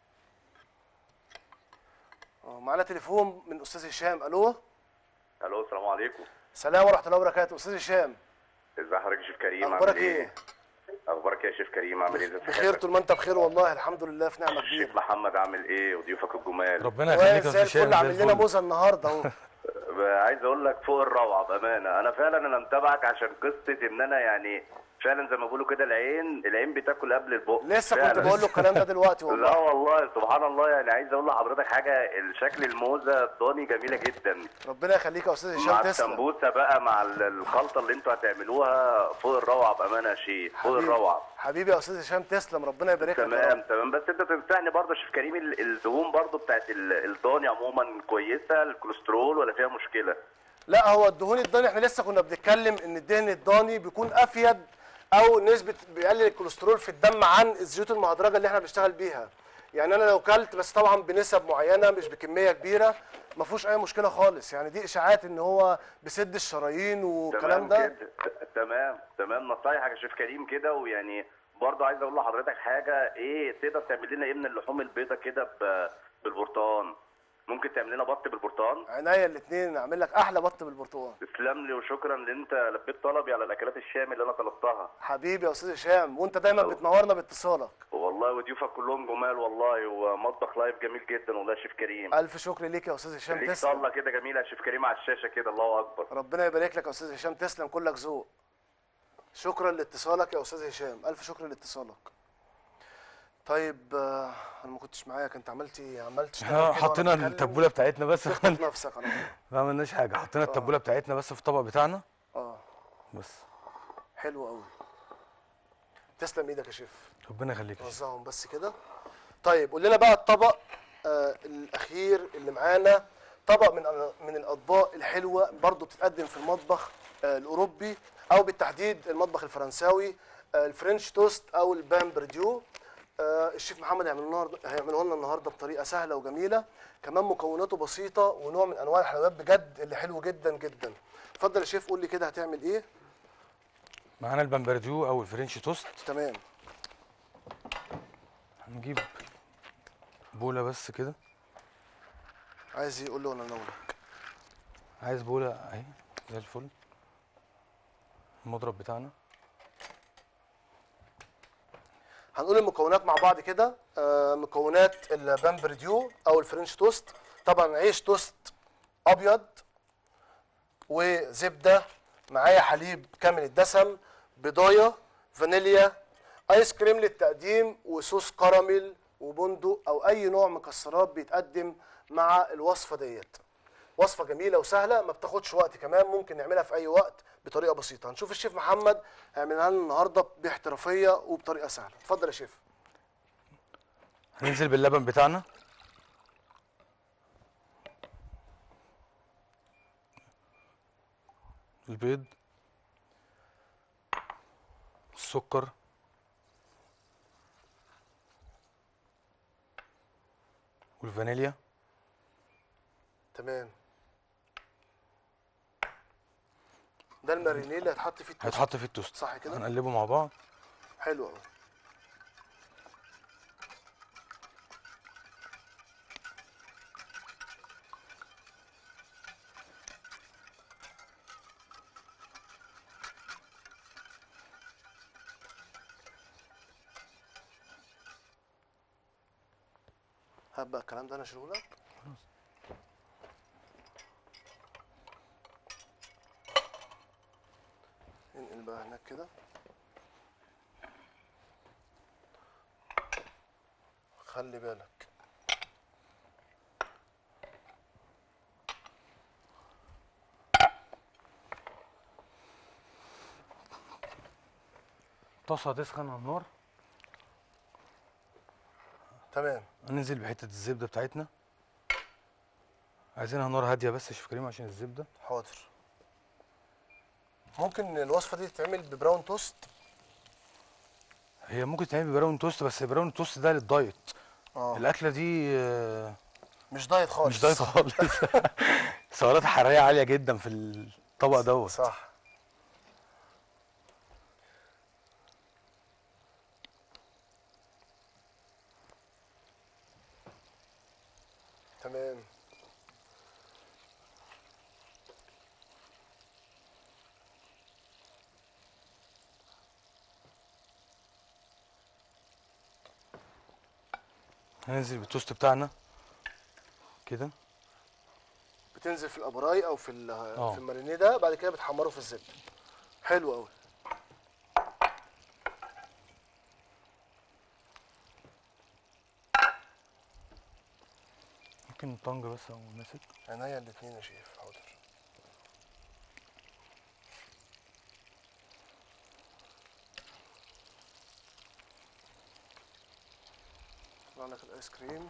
[SPEAKER 1] اه معانا تليفون من استاذ هشام الو
[SPEAKER 3] الو السلام عليكم
[SPEAKER 1] سلام ورحمه الله وبركاته استاذ هشام
[SPEAKER 3] ازي حضرتك يا شيف كريم
[SPEAKER 1] اخبارك
[SPEAKER 3] عامل
[SPEAKER 1] ايه
[SPEAKER 3] اخبارك إيه يا شيف كريم عامل ايه ازي
[SPEAKER 1] بخير
[SPEAKER 3] صحتك؟
[SPEAKER 1] طول ما انت بخير والله الحمد لله في نعمه
[SPEAKER 3] الشيف
[SPEAKER 1] كبيره
[SPEAKER 3] محمد عامل ايه وضيوفك الجمال
[SPEAKER 2] ربنا يخليك يا
[SPEAKER 1] زي
[SPEAKER 2] استاذ هشام
[SPEAKER 1] الفل عامل
[SPEAKER 2] زي
[SPEAKER 1] لنا
[SPEAKER 2] الفل.
[SPEAKER 1] موزه النهارده اهو
[SPEAKER 3] عايز اقول لك فوق الروعه بامانه انا فعلا انا متابعك عشان قصه ان انا يعني فعلا زي ما بيقولوا كده العين العين بتاكل قبل البق
[SPEAKER 1] لسه كنت
[SPEAKER 3] فعلاً.
[SPEAKER 1] بقول له الكلام ده دلوقتي
[SPEAKER 3] لا
[SPEAKER 1] والله
[SPEAKER 3] والله سبحان الله يعني عايز اقول لحضرتك حاجه الشكل الموزه الضاني جميله جدا
[SPEAKER 1] ربنا يخليك يا استاذ
[SPEAKER 3] مع
[SPEAKER 1] هشام تسلم
[SPEAKER 3] السمبوسه بقى مع ال- الخلطه اللي انتوا هتعملوها فوق الروعه بامانه يا شيخ فوق
[SPEAKER 1] حبيبي.
[SPEAKER 3] الروعه
[SPEAKER 1] حبيبي يا استاذ هشام تسلم ربنا يبارك لك يا
[SPEAKER 3] تمام
[SPEAKER 1] رب.
[SPEAKER 3] تمام بس انت تنصحني برضه يا شيف كريم ال- الدهون برضه بتاعت ال- الضاني عموما كويسه الكوليسترول ولا فيها مشكله؟
[SPEAKER 1] لا هو الدهون الضاني احنا لسه كنا بنتكلم ان الدهن الضاني بيكون افيد او نسبه بيقلل الكوليسترول في الدم عن الزيوت المهدرجه اللي احنا بنشتغل بيها يعني انا لو كلت بس طبعا بنسب معينه مش بكميه كبيره ما فيهوش اي مشكله خالص يعني دي اشاعات ان هو بيسد الشرايين والكلام
[SPEAKER 3] تمام
[SPEAKER 1] ده
[SPEAKER 3] كده ت- تمام تمام نصايحك يا شيف كريم كده ويعني برضه عايز اقول لحضرتك حاجه ايه تقدر تعمل لنا ايه من اللحوم البيضاء كده ب- بالبرتقال ممكن تعمل لنا بط بالبرتقال
[SPEAKER 1] عينيا الاثنين اعمل لك احلى بط بالبرتقال
[SPEAKER 3] تسلم لي وشكرا ان انت لبيت طلبي على الاكلات الشام اللي انا طلبتها
[SPEAKER 1] حبيبي يا استاذ هشام وانت دايما بتنورنا باتصالك
[SPEAKER 3] والله وضيوفك كلهم جمال والله ومطبخ لايف جميل جدا والله يا شيف كريم
[SPEAKER 1] الف شكر ليك يا استاذ هشام
[SPEAKER 3] ليك
[SPEAKER 1] تسلم
[SPEAKER 3] صلة كده جميلة يا شيف كريم على الشاشة كده الله أكبر
[SPEAKER 1] ربنا يبارك لك يا استاذ هشام تسلم كلك ذوق شكرا لاتصالك يا استاذ هشام الف شكر لاتصالك طيب آه، انا ما كنتش معاك انت عملت ايه عملت تشتغل
[SPEAKER 2] احنا
[SPEAKER 1] كده وأنا
[SPEAKER 2] حطينا
[SPEAKER 1] بتكلم؟
[SPEAKER 2] التبوله بتاعتنا بس
[SPEAKER 1] تخطف نفسك على طول.
[SPEAKER 2] ما عملناش حاجه حطينا التبوله بتاعتنا بس في الطبق بتاعنا
[SPEAKER 1] اه
[SPEAKER 2] بس
[SPEAKER 1] حلو قوي تسلم ايدك يا شيف
[SPEAKER 2] ربنا يخليك يا شيخ.
[SPEAKER 1] وزعهم بس كده طيب قول لنا بقى الطبق آه الاخير اللي معانا طبق من من الاطباق الحلوه برضو بتتقدم في المطبخ آه الاوروبي او بالتحديد المطبخ الفرنساوي آه الفرنش توست او البان برديو آه الشيف محمد هيعمله لنا هيعمله لنا النهارده بطريقه سهله وجميله كمان مكوناته بسيطه ونوع من انواع الحلويات بجد اللي حلو جدا جدا اتفضل يا شيف قول لي كده هتعمل ايه
[SPEAKER 2] معانا البامبرديو او الفرنش توست
[SPEAKER 1] تمام
[SPEAKER 2] هنجيب بوله بس كده
[SPEAKER 1] عايز يقول له ولا انولك
[SPEAKER 2] عايز بوله اهي زي الفل المضرب بتاعنا
[SPEAKER 1] هنقول المكونات مع بعض كده آه، مكونات البامبرديو او الفرنش توست طبعا عيش توست ابيض وزبده معايا حليب كامل الدسم بضايه فانيليا ايس كريم للتقديم وصوص كراميل وبندق او اي نوع مكسرات بيتقدم مع الوصفه ديت وصفه جميله وسهله ما بتاخدش وقت كمان ممكن نعملها في اي وقت بطريقه بسيطه هنشوف الشيف محمد هيعملها لنا النهارده باحترافيه وبطريقه سهله اتفضل يا شيف
[SPEAKER 2] هننزل باللبن بتاعنا البيض السكر والفانيليا
[SPEAKER 1] تمام ده المارينيه اللي هيتحط فيه التوست
[SPEAKER 2] هيتحط في التوست
[SPEAKER 1] صح كده؟
[SPEAKER 2] هنقلبه مع بعض
[SPEAKER 1] حلو قوي هات بقى الكلام ده انا اشيله لك انقل بقى هناك كده خلي بالك
[SPEAKER 2] طاسه تسخن على النار
[SPEAKER 1] تمام
[SPEAKER 2] هننزل بحته الزبده بتاعتنا عايزينها نار هاديه بس يا شيف كريم عشان الزبده
[SPEAKER 1] حاضر ممكن الوصفه دي تتعمل ببراون توست
[SPEAKER 2] هي ممكن تعمل براون توست بس براون توست ده للدايت
[SPEAKER 1] اه
[SPEAKER 2] الاكله دي آه،
[SPEAKER 1] مش دايت خالص
[SPEAKER 2] مش دايت خالص سعرات حراريه عاليه جدا في الطبق دوت
[SPEAKER 1] صح تمام
[SPEAKER 2] هننزل بالتوست بتاعنا كده
[SPEAKER 1] بتنزل في الابراي او في ال-
[SPEAKER 2] اه.
[SPEAKER 1] في المارينيه ده بعد كده بتحمره في الزبده حلو قوي
[SPEAKER 2] ممكن طنج بس او ماسك
[SPEAKER 1] عينيا الاثنين يا شيف حاضر طلع لك الايس كريم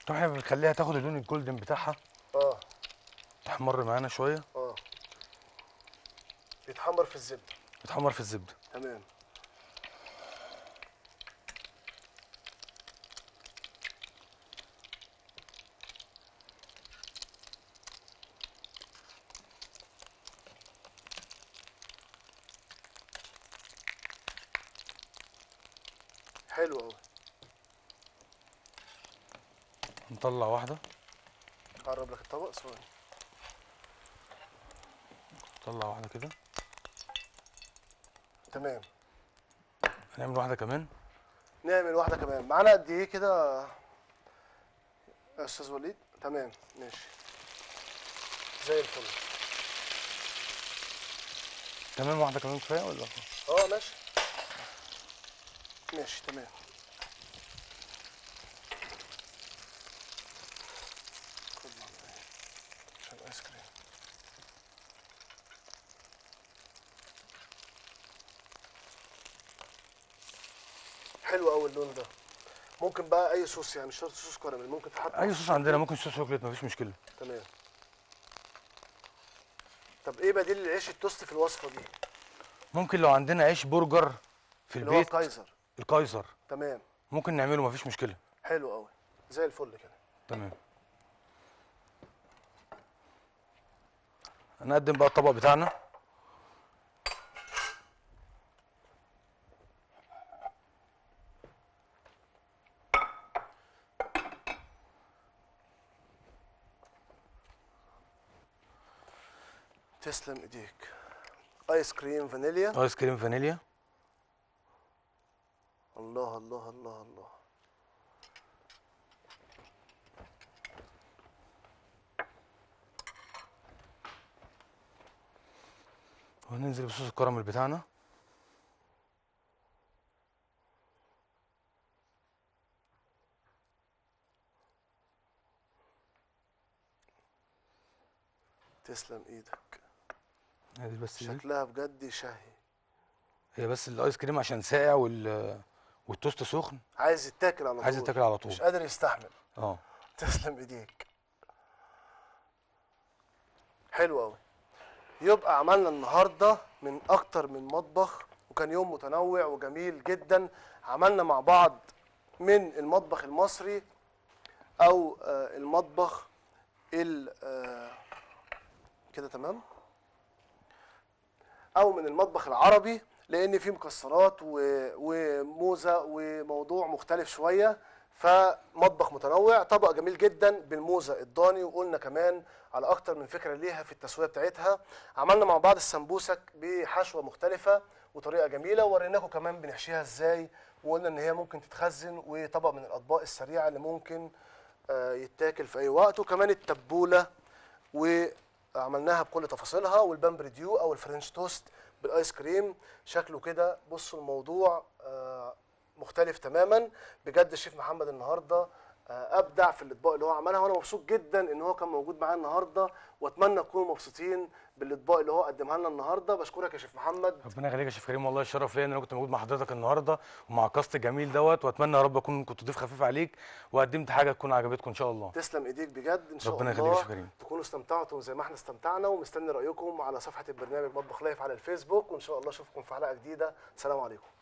[SPEAKER 2] طبعا احنا بنخليها تاخد اللون الجولدن بتاعها
[SPEAKER 1] اه
[SPEAKER 2] تحمر معانا شويه
[SPEAKER 1] اه بيتحمر في الزبده
[SPEAKER 2] تتحمر في الزبده
[SPEAKER 1] تمام حلو قوي
[SPEAKER 2] نطلع واحده
[SPEAKER 1] قرب لك الطبق ثواني
[SPEAKER 2] نطلع واحده كده
[SPEAKER 1] تمام
[SPEAKER 2] هنعمل واحده كمان
[SPEAKER 1] نعمل واحده كمان معانا قد ايه كده يا استاذ وليد تمام ماشي زي الفل
[SPEAKER 2] تمام واحده كمان كفايه ولا
[SPEAKER 1] اه ماشي ماشي تمام خد معايا عشان ايس كريم حلو قوي اللون ده ممكن بقى اي صوص يعني مش شرط صوص كراميل ممكن تحط
[SPEAKER 2] اي صوص عندنا ممكن صوص شوكليت مفيش مشكله
[SPEAKER 1] تمام طب ايه بديل العيش التوست في الوصفه دي
[SPEAKER 2] ممكن لو عندنا عيش برجر في
[SPEAKER 1] اللي هو
[SPEAKER 2] البيت
[SPEAKER 1] الكايزر
[SPEAKER 2] الكايزر
[SPEAKER 1] تمام
[SPEAKER 2] ممكن نعمله مفيش مشكله
[SPEAKER 1] حلو قوي زي الفل كده
[SPEAKER 2] تمام هنقدم بقى الطبق بتاعنا
[SPEAKER 1] تسلم ايديك ايس كريم فانيليا
[SPEAKER 2] ايس كريم فانيليا
[SPEAKER 1] الله الله الله الله
[SPEAKER 2] وننزل بصوص الكراميل بتاعنا
[SPEAKER 1] تسلم ايدك
[SPEAKER 2] ادي بس دي.
[SPEAKER 1] شكلها بجد شهي
[SPEAKER 2] هي بس الايس كريم عشان ساقع وال والتوست سخن
[SPEAKER 1] عايز يتاكل على طول
[SPEAKER 2] عايز يتاكل على طول
[SPEAKER 1] مش قادر يستحمل
[SPEAKER 2] اه
[SPEAKER 1] تسلم ايديك حلو قوي يبقى عملنا النهارده من اكتر من مطبخ وكان يوم متنوع وجميل جدا عملنا مع بعض من المطبخ المصري او آه، المطبخ ال آه، كده تمام او من المطبخ العربي لان فيه مكسرات و- وموزه وموضوع مختلف شويه فمطبخ متنوع طبق جميل جدا بالموزه الضاني وقلنا كمان على اكتر من فكره ليها في التسويه بتاعتها عملنا مع بعض السمبوسك بحشوه مختلفه وطريقه جميله ووريناكم كمان بنحشيها ازاي وقلنا ان هي ممكن تتخزن وطبق من الاطباق السريعه اللي ممكن آه، يتاكل في اي وقت وكمان التبوله وعملناها بكل تفاصيلها والبامبرديو او الفرنش توست بالايس كريم شكله كده بصوا الموضوع آه، مختلف تماما بجد الشيف محمد النهارده آه، ابدع في الاطباق اللي هو عملها وانا مبسوط جدا ان هو كان موجود معانا النهارده واتمنى تكونوا مبسوطين بالاطباق اللي هو قدمها لنا النهارده بشكرك يا شيف محمد
[SPEAKER 2] ربنا يخليك يا شيف كريم والله الشرف ليا ان انا كنت موجود مع حضرتك النهارده ومع الكاست الجميل دوت واتمنى يا رب اكون كنت ضيف خفيف عليك وقدمت حاجه تكون عجبتكم ان شاء الله
[SPEAKER 1] تسلم ايديك بجد ان شاء
[SPEAKER 2] ربنا
[SPEAKER 1] الله
[SPEAKER 2] يخليك يا شيف كريم.
[SPEAKER 1] تكونوا استمتعتوا زي ما احنا استمتعنا ومستني رايكم على صفحه البرنامج مطبخ لايف على الفيسبوك وان شاء الله اشوفكم في حلقه جديده سلام عليكم